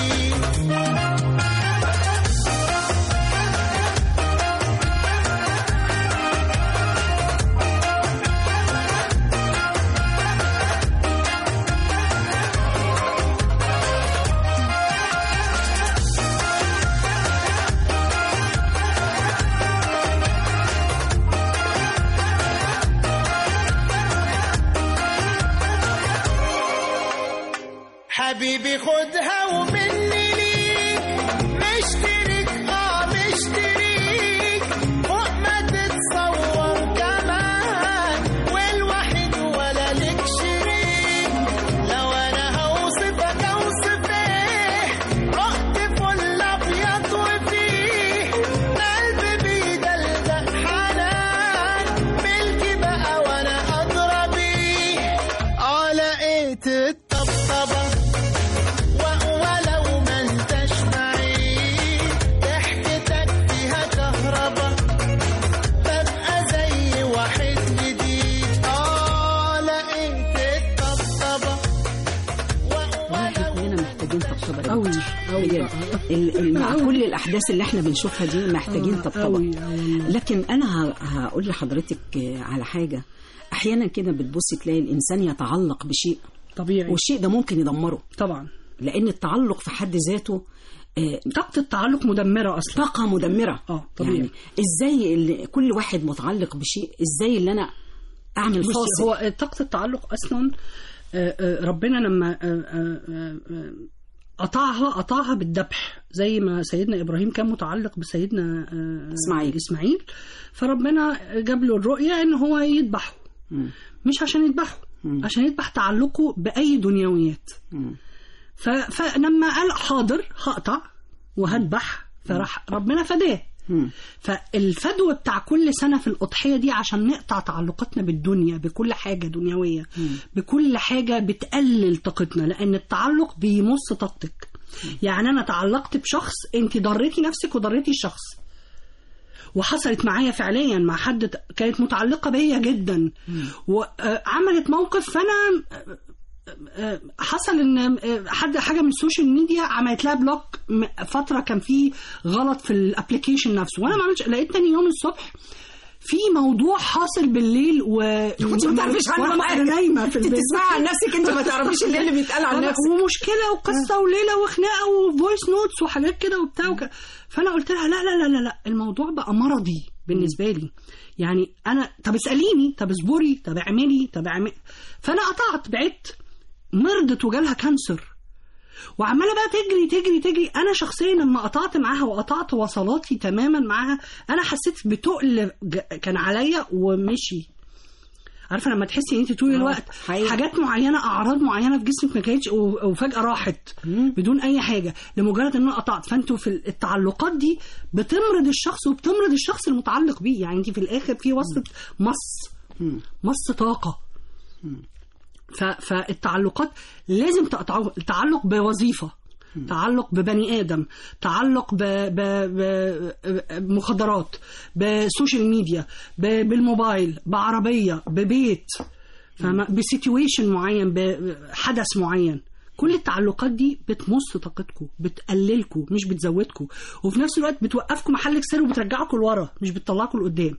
حبيبي خدها ومني ليك مشترك اه مشتريك فوق ما تتصور كمان والوحيد ولا لك شريك لو انا هوصفك اوصف ايه رحت فل ابيض وفيه قلبي بيدلدق حنان ملكي بقى وانا ادرى بيه اه لقيت الطبطبة و- ولو ما انتش بعيد ضحكتك فيها كهربا ببقى زي واحد جديد اه لقيت الطبطبة و- والله ولو كلنا محتاجين طبطبه يا أوي، دكتور. أوي بجد. بقى. ال- ال- مع أوي. كل الاحداث اللي احنا بنشوفها دي محتاجين آه، طبطبه أوي، أوي والله. لكن انا ه- هقول لحضرتك آه، على حاجه احيانا كده بتبصي تلاقي الانسان يتعلق بشيء طبيعي والشيء ده ممكن يدمره طبعا لان التعلق في حد ذاته آه، طاقه التعلق مدمره اصلا طاقه مدمره اه طبيعي يعني ازاي اللي كل واحد متعلق بشيء ازاي اللي انا اعمل بصي فاصل هو طاقة التعلق أصلا آه، آه، ربنا لما آه، آه، آه، آه، قطعها قطعها بالذبح زي ما سيدنا إبراهيم كان متعلق بسيدنا آه، إسماعيل. إسماعيل فربنا جاب له الرؤية إن هو يذبحه مم. مش عشان يذبحه مم. عشان يذبح تعلقه بأي دنيويات مم. ف... فلما قال حاضر هقطع وهذبح فراح ربنا فداه مم. فالفدوى بتاع كل سنة في الأضحية دي عشان نقطع تعلقاتنا بالدنيا بكل حاجة دنيوية بكل حاجة بتقلل طاقتنا لأن التعلق بيمص طاقتك يعني أنا تعلقت بشخص أنت ضريتي نفسك وضريتي الشخص وحصلت معايا فعليا مع حد ت- كانت متعلقه بيا جدا وعملت موقف فانا آه، آه، حصل ان آه، حد حاجه من السوشيال ميديا عملت لها بلوك م- فتره كان في غلط في الابلكيشن نفسه وانا ما عملتش لقيت تاني يوم الصبح في موضوع حاصل بالليل و انت ما تعرفيش عنه وأنا حاجه نايمه في انت البيت تسمعي عن نفسك انت ما تعرفيش اللي, اللي بيتقال عن أنا- نفسك ومشكله وقصه وليله وخناقه وفويس نوتس وحاجات كده وبتاع وك... فانا قلت لها لا لا لا لا لا الموضوع بقى مرضي بالنسبه لي يعني انا طب اساليني طب اصبري طب اعملي طب اعملي فانا قطعت بعدت مرضت وجالها كانسر وعماله بقى تجري تجري تجري انا شخصيا لما قطعت معاها وقطعت وصلاتي تماما معاها انا حسيت بتقل ج- كان عليا ومشي عارفه لما تحسي ان انت طول آه، الوقت حقيقي. حاجات معينه اعراض معينه في جسمك ما كانتش و- وفجاه راحت بدون اي حاجه لمجرد ان انا قطعت فانتوا في التعلقات دي بتمرض الشخص وبتمرض الشخص المتعلق بيه يعني انت في الاخر في وصفه مص مص طاقه ف... فالتعلقات لازم تقطعوها التعلق بوظيفه تعلق ببني ادم تعلق ب... ب... ب... بمخدرات بسوشيال ميديا ب... بالموبايل بعربيه ببيت فاهمة بسيتويشن معين بحدث معين كل التعلقات دي بتمص طاقتكم بتقللكم مش بتزودكم وفي نفس الوقت بتوقفكم محلك سر وبترجعكم لورا مش بتطلعكم لقدام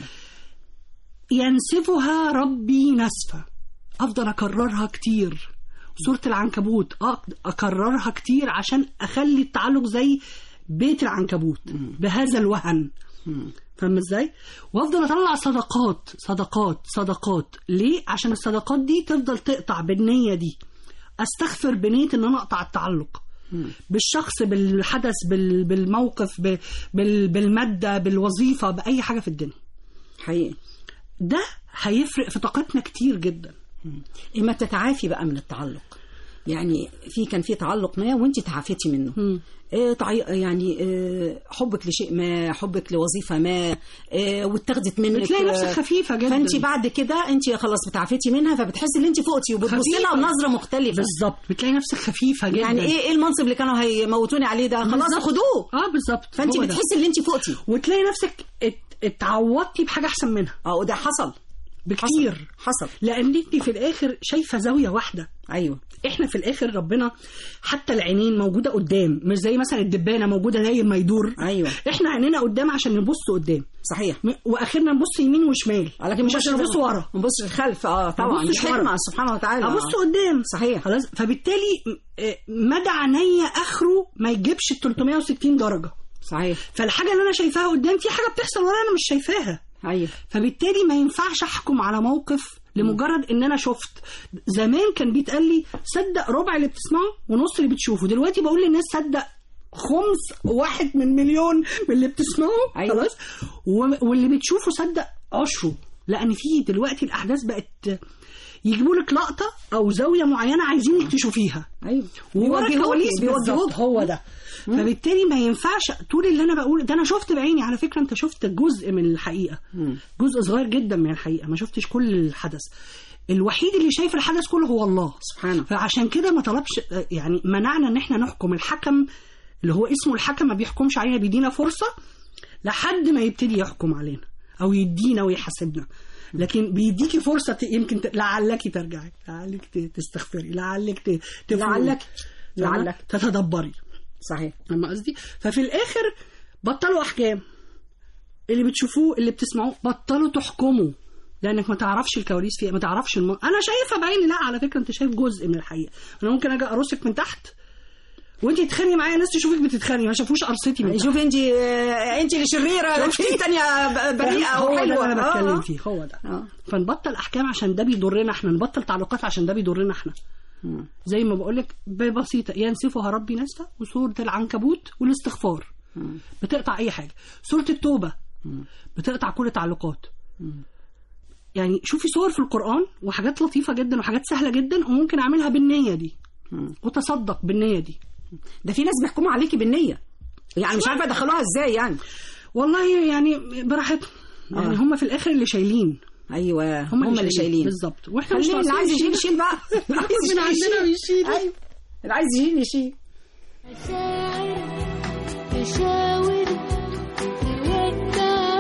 ينسفها ربي نسفا افضل اكررها كتير سورة العنكبوت أق- اكررها كتير عشان اخلي التعلق زي بيت العنكبوت بهذا الوهن فاهمه ازاي؟ وافضل اطلع صدقات صدقات صدقات ليه؟ عشان الصدقات دي تفضل تقطع بالنيه دي استغفر بنيه ان انا اقطع التعلق بالشخص بالحدث بال- بالموقف ب- بال- بالماده بالوظيفه باي حاجه في الدنيا حقيقي ده هيفرق في طاقتنا كتير جدا اما تتعافي بقى من التعلق يعني في كان في تعلق ما وانت تعافيتي منه مم. إيه تعي... يعني إيه حبك لشيء ما حبك لوظيفه ما إيه واتخذت منك بتلاقي نفسك خفيفه جدا فانت بعد كده انت خلاص بتعافيتي منها فبتحسي ان انت فوقتي وبتبصي لها خفيفة. بنظره مختلفه بالظبط بتلاقي نفسك خفيفه جدا يعني ايه ايه المنصب اللي كانوا هيموتوني عليه ده خلاص بالظبط. خدوه اه بالظبط فانت هو ده. بتحسي ان انت فوقتي وتلاقي نفسك ات- اتعوضتي بحاجه احسن منها اه وده حصل بكتير حصل لان انت في الاخر شايفه زاويه واحده ايوه احنا في الاخر ربنا حتى العينين موجوده قدام مش زي مثلا الدبانه موجوده داير ما يدور ايوه احنا عينينا قدام عشان نبص قدام صحيح م- واخرنا نبص يمين وشمال لكن مش عشان نبص ورا ما نبصش الخلف اه طبعا ما دي نبصش ورا. حكمه سبحانه وتعالى ابص قدام صحيح خلاص فبالتالي م- آه، مدى عينيا اخره ما يجيبش ال 360 درجه صحيح فالحاجه اللي انا شايفاها قدام في حاجه بتحصل ورا انا مش شايفاها ايوه فبالتالي ما ينفعش احكم على موقف لمجرد ان انا شفت زمان كان بيتقال لي صدق ربع اللي بتسمعه ونص اللي بتشوفه دلوقتي بقول للناس صدق خمس واحد من مليون من اللي بتسمعه أيوة. خلاص و- واللي بتشوفه صدق عشره لان في دلوقتي الاحداث بقت يجيبوا لك لقطه او زاويه معينه عايزينك تشوفيها ايوه وورا بيوجهوكي الكواليس بيوجهوك بالظبط هو ده فبالتالي ما ينفعش طول اللي انا بقول ده انا شفت بعيني على فكره انت شفت جزء من الحقيقه جزء صغير جدا من الحقيقه ما شفتش كل الحدث الوحيد اللي شايف الحدث كله هو الله سبحانه. فعشان كده ما طلبش يعني منعنا ان احنا نحكم الحكم اللي هو اسمه الحكم ما بيحكمش علينا بيدينا فرصه لحد ما يبتدي يحكم علينا او يدينا ويحاسبنا لكن بيديكي فرصه ت- يمكن ت... لعلك ترجعي لعلك ت- تستغفري لعلك ت... تفوقي. لعلك. فاهمة؟ لعلك. تتدبري صحيح فاهمة قصدي؟ ففي الآخر بطلوا أحكام اللي بتشوفوه اللي بتسمعوه بطلوا تحكموا لانك ما تعرفش الكواليس فيها ما تعرفش الم... انا شايفه بعيني لا على فكره انت شايف جزء من الحقيقه انا ممكن اجي ارصك من تحت وانت تتخانقي معايا ناس تشوفك بتتخانقي ما شافوش قرصتي من تحت شوف انت انت اللي شريره لكن الثانيه بريئه هو ده اللي وحلوه انا آه، بتكلم آه. فيه هو ده آه. فنبطل احكام عشان ده بيضرنا احنا نبطل تعليقات عشان ده بيضرنا احنا زي ما بقول لك ببسيطه ينسفها ربي نسفه وسوره العنكبوت والاستغفار بتقطع اي حاجه سوره التوبه بتقطع كل التعلقات يعني شوفي صور في القران وحاجات لطيفه جدا وحاجات سهله جدا وممكن اعملها بالنيه دي وتصدق بالنيه دي ده في ناس بيحكموا عليكي بالنيه يعني مش عارفه يدخلوها ازاي يعني والله يعني براحتهم يعني آه. هم في الاخر اللي شايلين ايوه هم, هم اللي شايلين بالظبط واحنا مش خليه اللي ناقصين عايز يشيل نشيل. يشيل بقى اللي عايز من عندنا يشيل ويشيل. ايوه اللي عايز يشيل يشيل مشاعر تشاور تودع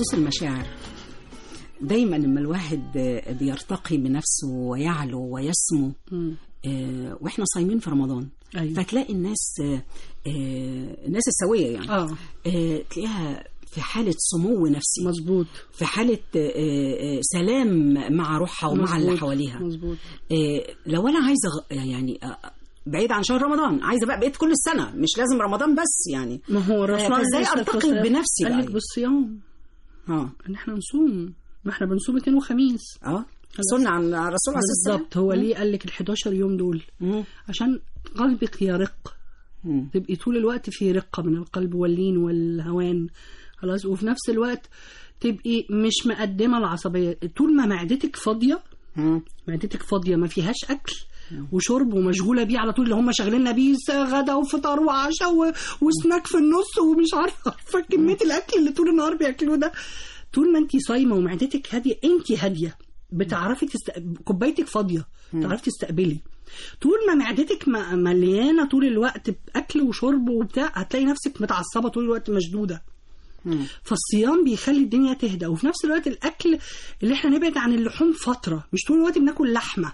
بخصوص المشاعر دايما لما الواحد آه، بيرتقي بنفسه ويعلو ويسمو مم. آه، واحنا صايمين في رمضان أيوة. فتلاقي الناس آه، آه، الناس السويه يعني اه آه، تلاقيها في حالة سمو نفسي مظبوط في حالة آه، آه، سلام مع روحها ومع اللي مظبوط. حواليها مظبوط آه، لو أنا عايزة غ- يعني آه، بعيد عن شهر رمضان عايزة بقى بقيت كل السنة مش لازم رمضان بس يعني ما هو الرسول عليه فازاي الصلاة أرتقي والسلام بنفسي قال بقى لك بالصيام اه ان احنا نصوم ما احنا بنصوم اثنين وخميس اه سنة عن عن الرسول عليه الصلاة بالظبط هو ليه قال لك ال 11 يوم دول والسلام عشان قلبك يرق مم. تبقي طول الوقت في رقة من القلب واللين والهوان خلاص وفي نفس الوقت تبقي مش مقدمة العصبية طول ما معدتك فاضية مم. معدتك فاضية ما فيهاش أكل وشرب ومشغولة بيه على طول اللي هم شغالين بيه غدا وفطار وعشاء و... وسناك في النص ومش عارفة عارفة كمية الأكل اللي طول النهار بياكلوه ده طول ما انت صايمة ومعدتك هادية انت هادية بتعرفي تست... كوبايتك فاضية تعرفي تستقبلي طول ما معدتك م- مليانة طول الوقت بأكل وشرب وبتاع هتلاقي نفسك متعصبة طول الوقت مشدودة مم. فالصيام بيخلي الدنيا تهدى وفي نفس الوقت الاكل اللي احنا نبعد عن اللحوم فتره مش طول الوقت بناكل لحمه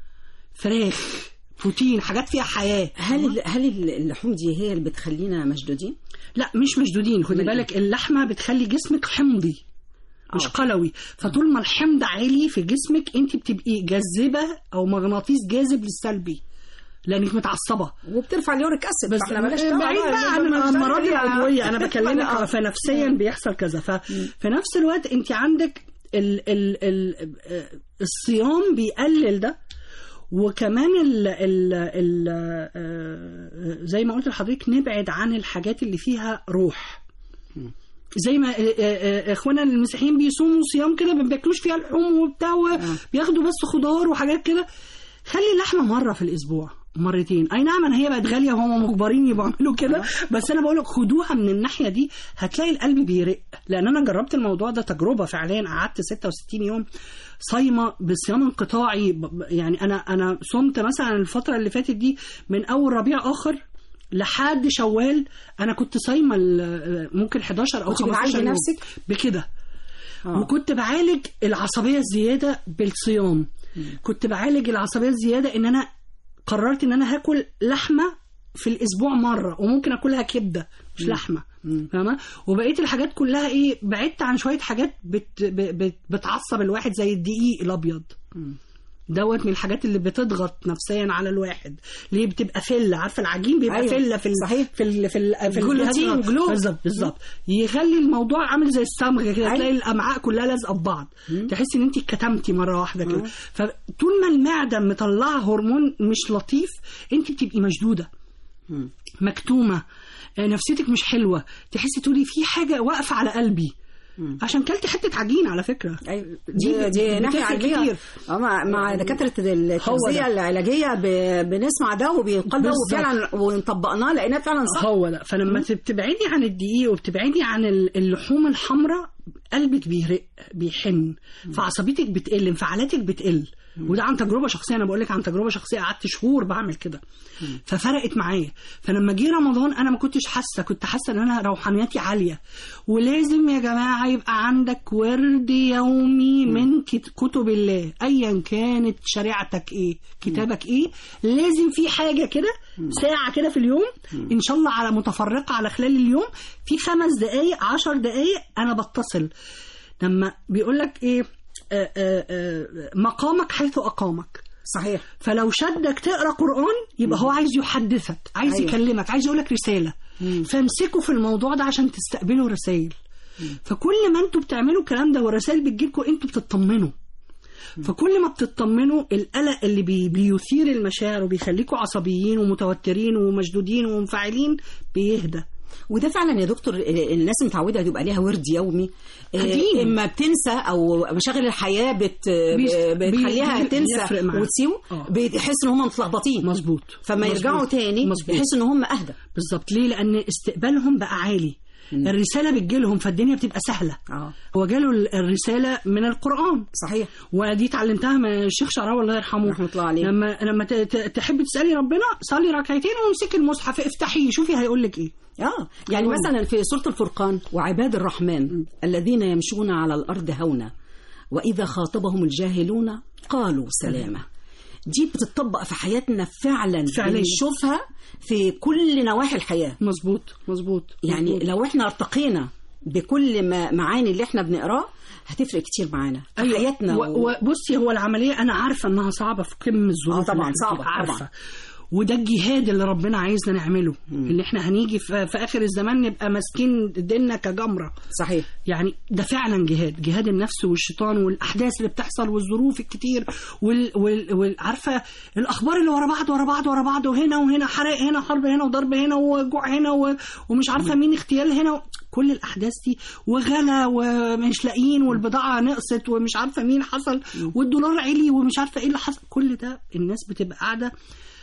فراخ بروتين حاجات فيها حياه هل ال- هل ال- اللحوم دي هي اللي بتخلينا مشدودين؟ لا مش مشدودين خدي أمال إيه؟ بالك اللحمه بتخلي جسمك حمضي مش آه. قلوي فطول ما الحمض عالي في جسمك انت بتبقي جاذبه او مغناطيس جاذب للسلبي لانك متعصبه وبترفع اليوريك اسيد بس فاحنا بلاش دعوة بعيد بقى عن مش الامراض عارفة إيه. العضويه انا آه. بكلمك فنفسيا بيحصل كذا ففي نفس الوقت انت عندك ال ال ال آه، الصيام بيقلل ده وكمان ال ال ال آه، زي ما قلت لحضرتك نبعد عن الحاجات اللي فيها روح زي ما آه، آه، اخوانا المسيحيين بيصوموا صيام كده ما بياكلوش فيها لحوم وبتاع بياخدوا بس خضار وحاجات كده خلي اللحمه مره في الاسبوع مرتين اي نعم انا هي بقت غاليه وهم مجبرين يبقوا يعملوا كده بس انا بقول لك خدوها من الناحيه دي هتلاقي القلب بيرق لان انا جربت الموضوع ده تجربه فعليا قعدت 66 يوم صايمه بصيام انقطاعي ب- ب- يعني انا انا صمت مثلا الفتره اللي فاتت دي من اول ربيع اخر لحد شوال انا كنت صايمه ال- ممكن 11 او كنت 15 بتعالجي يوم نفسك؟ بكده آه. وكنت بعالج العصبيه الزياده بالصيام كنت بعالج العصبيه الزياده ان انا قررت ان انا هاكل لحمه في الاسبوع مره وممكن اكلها كبده مش لحمه فاهمه وبقيت الحاجات كلها ايه بعدت عن شويه حاجات بت ب- بت بتعصب الواحد زي الدقيق الابيض دوت من الحاجات اللي بتضغط نفسيا على الواحد ليه بتبقى فله عارفه العجين بيبقى أيوة، أيوة. فله في ال... صحيح. في ال... في ال... في جلوتين، الجهاز- جلو. بالظبط بالظبط يخلي الموضوع عامل زي الصمغ كده أيوة. تلاقي الامعاء كلها لازقه في بعض تحسي ان انت اتكتمتي مره واحده كده فطول ما المعده مطلعه هرمون مش لطيف انت بتبقي مشدوده مكتومه آه، نفسيتك مش حلوه تحسي تقولي في حاجه واقفه على قلبي عشان كلتي حته عجين على فكره أيوة. دي دي دي ناحيه بتفرق علاجيه كتير. اه مع, مع دكاتره التغذيه ده. العلاجيه ب- بنسمع ده وبيقال ده بالظبط. وفعلا وطبقناه لقيناه فعلا صح هو ده فلما بتبعدي عن الدقيق وبتبعدي عن ال- اللحوم الحمراء قلبك بيرق بيحن فعصبيتك بتقل انفعالاتك بتقل وده عن تجربه شخصيه انا بقول لك عن تجربه شخصيه قعدت شهور بعمل كده ففرقت معايا فلما جه رمضان انا ما كنتش حاسه كنت حاسه ان انا روحانيتي عاليه ولازم يا جماعه يبقى عندك ورد يومي من كت- كتب الله ايا كانت شريعتك ايه كتابك ايه لازم في حاجه كده ساعه كده في اليوم ان شاء الله على متفرقه على خلال اليوم في خمس دقائق عشر دقائق انا بتصل لما بيقول لك ايه آه، آه، آه، مقامك حيث اقامك صحيح فلو شدك تقرا قران يبقى هو عايز يحدثك عايز أيوة. يكلمك عايز يقولك رساله فامسكوا في الموضوع ده عشان تستقبلوا رسائل فكل ما انتوا بتعملوا الكلام ده والرسائل بتجيلكم انتوا بتطمنوا فكل ما بتطمنوا القلق اللي بي بيثير المشاعر وبيخليكوا عصبيين ومتوترين ومشدودين ومنفعلين بيهدى وده فعلا يا دكتور الناس متعوده يبقى ليها ورد يومي قديم. اما بتنسى او مشاغل الحياه بت بيس- بتخليها بي- تنسى بيفرق معاها. وتسيو آه. بتحس ان هم متلخبطين مظبوط فما مظبوط. يرجعوا تاني مظبوط. يحسوا ان هم اهدى بالظبط ليه لان استقبالهم بقى عالي الرساله بتجيلهم فالدنيا بتبقى سهله اه هو جاله ال- الرساله من القران صحيح ودي اتعلمتها من الشيخ شعراوي الله يرحمه رحمة الله عليه. لما لما ت- ت- تحبي تسالي ربنا صلي ركعتين وامسكي المصحف افتحيه شوفي هيقول لك ايه اه يعني أيوة. مثلا في سورة الفرقان وعباد الرحمن الذين يمشون على الأرض هونا وإذا خاطبهم الجاهلون قالوا سلاما دي بتطبق في حياتنا فعلا فعليا. بنشوفها في كل نواحي الحياة مظبوط مظبوط يعني مظبوط. لو احنا ارتقينا بكل ما معاني اللي احنا بنقراه هتفرق كتير معانا في أيوة. حياتنا و- وبصي هو العمليه انا عارفه انها صعبه في كم الظروف آه طبعاً اللي إحنا صعبة، فيها، عارفه طبعاً. وده الجهاد اللي ربنا عايزنا نعمله اللي احنا هنيجي في, في اخر الزمان نبقى ماسكين ديننا كجمره صحيح يعني ده فعلا جهاد جهاد النفس والشيطان والاحداث اللي بتحصل والظروف الكتير وال, وال, وال عارفه الاخبار اللي ورا بعض ورا بعض ورا بعض وهنا وهنا حرق هنا حرب هنا وضرب هنا وجوع هنا و, ومش عارفه مين اغتيال هنا و- كل الاحداث دي وغلا ومش لاقيين والبضاعه نقصت ومش عارفه مين حصل والدولار علي ومش عارفه ايه اللي حصل كل ده الناس بتبقى قاعده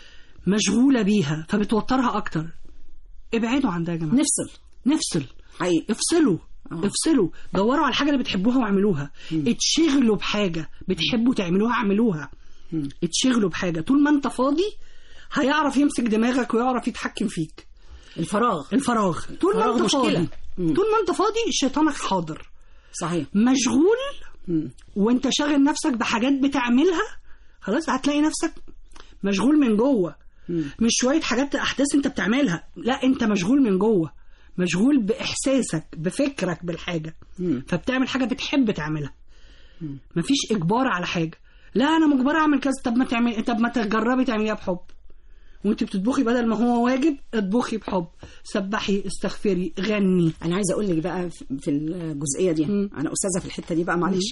مشغوله بيها فبتوترها اكتر ابعدوا عن ده يا جماعه نفصل نفصل حقيقي افصلوا آه. افصلوا دوروا على الحاجه اللي بتحبوها واعملوها اتشغلوا بحاجه بتحبوا تعملوها اعملوها اتشغلوا بحاجه طول ما انت فاضي هيعرف يمسك دماغك ويعرف يتحكم فيك الفراغ الفراغ طول ما الفراغ انت مشكلة. فاضي مم. طول ما انت فاضي شيطانك حاضر صحيح مشغول مم. وانت شاغل نفسك بحاجات بتعملها خلاص هتلاقي نفسك مشغول من جوه مش شويه حاجات احداث انت بتعملها لا انت مشغول من جوه مشغول باحساسك بفكرك بالحاجه مم. فبتعمل حاجه بتحب تعملها مفيش اجبار على حاجه لا انا مجبره اعمل كذا طب ما تعمل طب ما تجربي تعمليها بحب وانت بتطبخي بدل ما هو واجب اطبخي بحب سبحي استغفري غني انا عايزه اقول لك بقى في- في الجزئيه دي مم. انا استاذه في الحته دي بقى معلش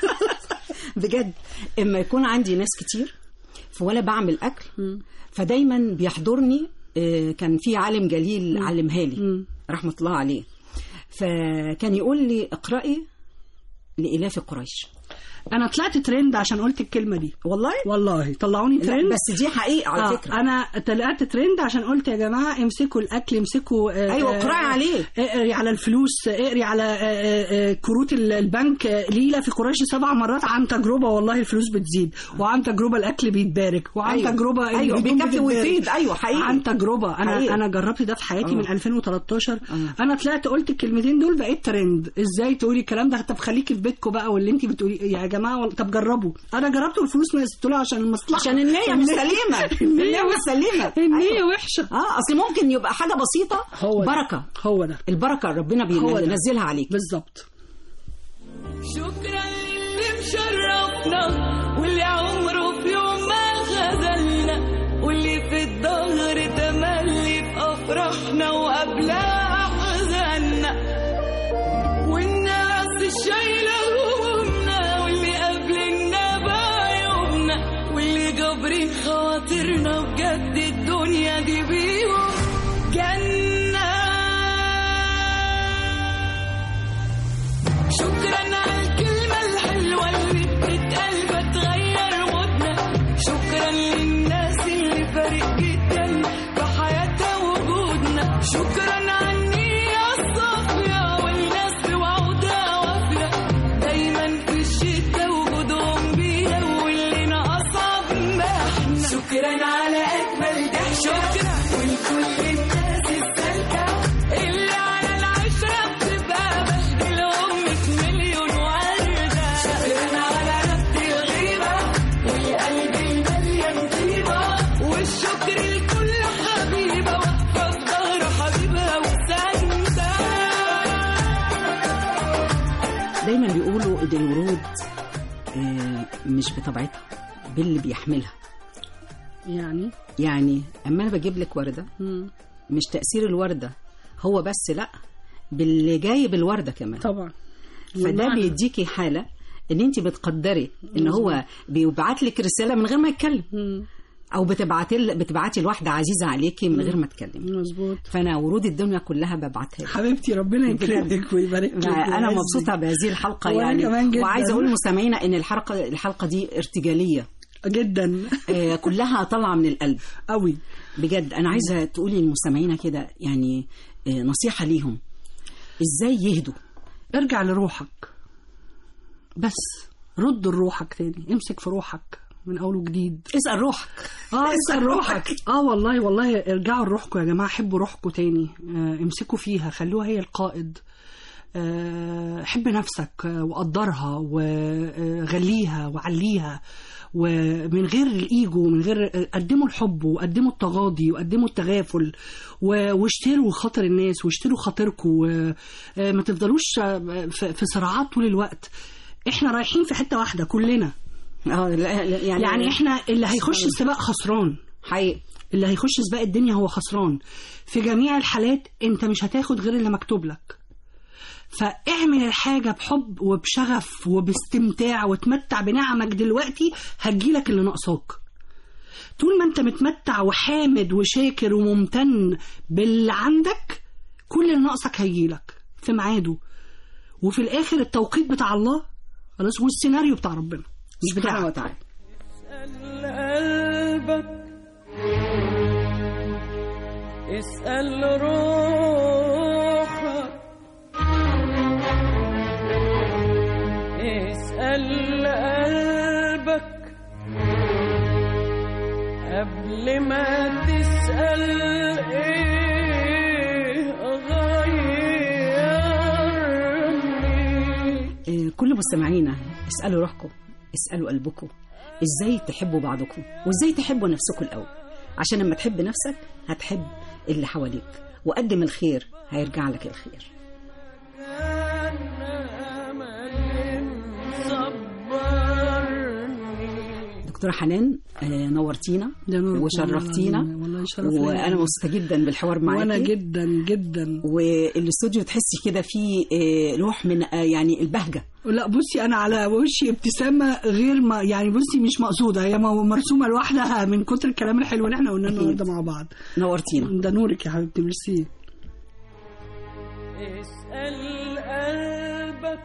بجد اما يكون عندي ناس كتير فوانا بعمل اكل فدايما بيحضرني آه، كان في عالم جليل علمها لي مم. رحمه الله عليه فكان يقول لي اقرأي لإلاف قريش انا طلعت ترند عشان قلت الكلمه دي والله والله طلعوني لا ترند بس دي حقيقة على آه فكرة انا طلعت ترند عشان قلت يا جماعه امسكوا الاكل امسكوا آه، أيوة، آه، اقرأي عليه. اقري على الفلوس اقري على آه، آه، آه، كروت ال- البنك آه، ليله في قريش سبع مرات عن تجربه والله الفلوس بتزيد وعن تجربه الاكل بيتبارك وعن أيوة. تجربه أيوة، الهدوم بيكفي بتتبارك. ويفيد. أيوة، حقيقي. عن تجربه انا حقيقي. انا جربت ده في حياتي آه. من 2013 آه. انا طلعت قلت الكلمتين دول بقيت ترند ازاي تقولي الكلام ده طب خليكي في بيتكم بقى واللي انت بتقولي يا جماعه وال- طب جربوا انا جربت والفلوس ما طلع عشان المصلحه عشان النية مش سليمة النية مش سليمة النية أيوة. وحشه اه اصل ممكن يبقى حاجة بسيطة هو ده. بركة هو ده البركة ربنا هو ده. بينزلها عليك بالظبط شكرا للي مشرفنا واللي عمره في يوم ما خذلنا واللي في الظهر تملي في افراحنا وقبلها احزاننا والناس الشايله همومنا واللي قابلنا بعيوبنا واللي جابرين خواطرنا بجد الدنيا دي بيهم جنه شكرا على الكلمة الحلوة اللي بتتقال بتغير مودنا شكرا للناس اللي فارق جدا في حياتها وجودنا شكرا على النية الصافية والناس بوعودها وافية دايما في الشتا وجودهم بينا واللي أصعب ما احنا شكرا على أجمل ضحكة شكرا ولكل الناس السالكة اللي على العشرة بتبقى بهدلهم مية مليون وردة شكرا على ربط الغيبة والقلب المليان طيبة والشكر لكل حبيبة واقفة في ظهر حبيبها وساندة دايما بيقولوا ان الورود آه، مش بطبيعتها باللي بيحملها يعني يعني اما انا بجيب لك ورده مم. مش تاثير الورده هو بس لا باللي جايب الورده كمان طبعا فده والمعنى. بيديكي حاله ان انت بتقدري ان هو بيبعت لك رساله من غير ما يتكلم مم. او بتبعتي بتبعتي لواحده عزيزه عليكي من غير ما تكلمي مظبوط فانا ورود الدنيا كلها ببعتها لك حبيبتي ربنا يكرمك ويبارك لك انا ويعزك. مبسوطه بهذه الحلقه وأنا يعني كمان جداً. وعايزه اقول لمستمعينا ان الحلقه الحلقه دي ارتجاليه جدا آه، كلها طالعه من القلب قوي بجد انا عايزه تقولي لمستمعينا كده يعني آه، نصيحه ليهم ازاي يهدوا ارجع لروحك بس رد لروحك تاني امسك في روحك من اول وجديد اسال روحك اه اسأل اسال روحك روحك. اه والله والله ارجعوا لروحكم يا جماعه حبوا روحكم تاني آه امسكوا فيها خلوها هي القائد آه حب نفسك آه، وقدرها وغليها وعليها ومن غير الايجو ومن غير آه، قدموا الحب وقدموا التغاضي وقدموا التغافل و- واشتروا خاطر الناس واشتروا خاطركم وما تفضلوش آه، في في صراعات طول الوقت احنا رايحين في حته واحده كلنا اه لا- لا، يعني يعني احنا اللي هيخش السباق خسران حقيقي اللي هيخش سباق الدنيا هو خسران في جميع الحالات انت مش هتاخد غير اللي مكتوب لك فاعمل الحاجة بحب وبشغف وباستمتاع وتمتع بنعمك دلوقتي هتجيلك اللي ناقصاك طول ما انت متمتع وحامد وشاكر وممتن باللي عندك كل كل اللي ناقصك هيجيلك في ميعاده وفي الاخر التوقيت بتاع الله خلاص والسيناريو بتاع ربنا مش سبحانه بتاعك وتعالى اسأل قلبك اسأل روحك اسأل قلبك قبل ما تسأل ايه غيرني آه، كل مستمعينا اسألوا روحكم اسألوا قلبكم ازاي تحبوا بعضكم وازاي تحبوا نفسكم الأول عشان لما تحب نفسك هتحب اللي حواليك وقدم الخير هيرجع لك الخير كان أمل مصبرني دكتورة حنان آه، نورتينا ده نور وشرفتينا والله والله شرف ليا. وانا مبسوطه جدا بالحوار معاكي وانا جدا جدا والاستوديو تحسي كده فيه آه، روح من آه، يعني البهجه لا بصي انا على وشي ابتسامه غير ما يعني بصي مش مقصوده هي مو- مرسومه لوحدها من كتر الكلام الحلو اللي احنا قلناه النهارده مع بعض نورتينا ده نورك يا حبيبتي ميرسي اسأل قلبك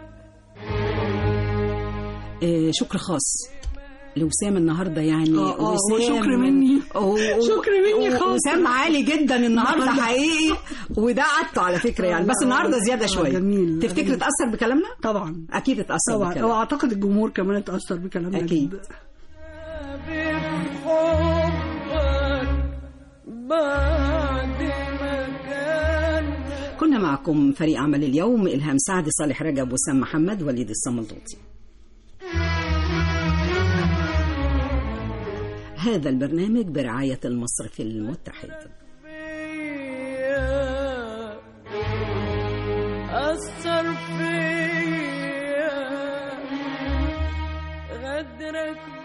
آه، شكر خاص لوسام النهارده يعني آه، آه، وسام وشكر مني. و- و- شكر مني و- خاص. وسام عالي جدا النهارده النهاردة. حقيقي وده عدته على فكره يعني آه، بس لا، النهارده آه، زياده آه، شويه جميل. تفتكر جميل. اتاثر بكلامنا طبعا اكيد اتاثر طبعا بكلامنا واعتقد الجمهور كمان اتاثر بكلامنا أكيد. جدا. بحبك بعد ما كان كنا معكم فريق عمل اليوم إلهام سعد صالح رجب وسام محمد وليد الصملوطي هذا البرنامج برعاية المصرف المتحد فيا أثر فيا غدرك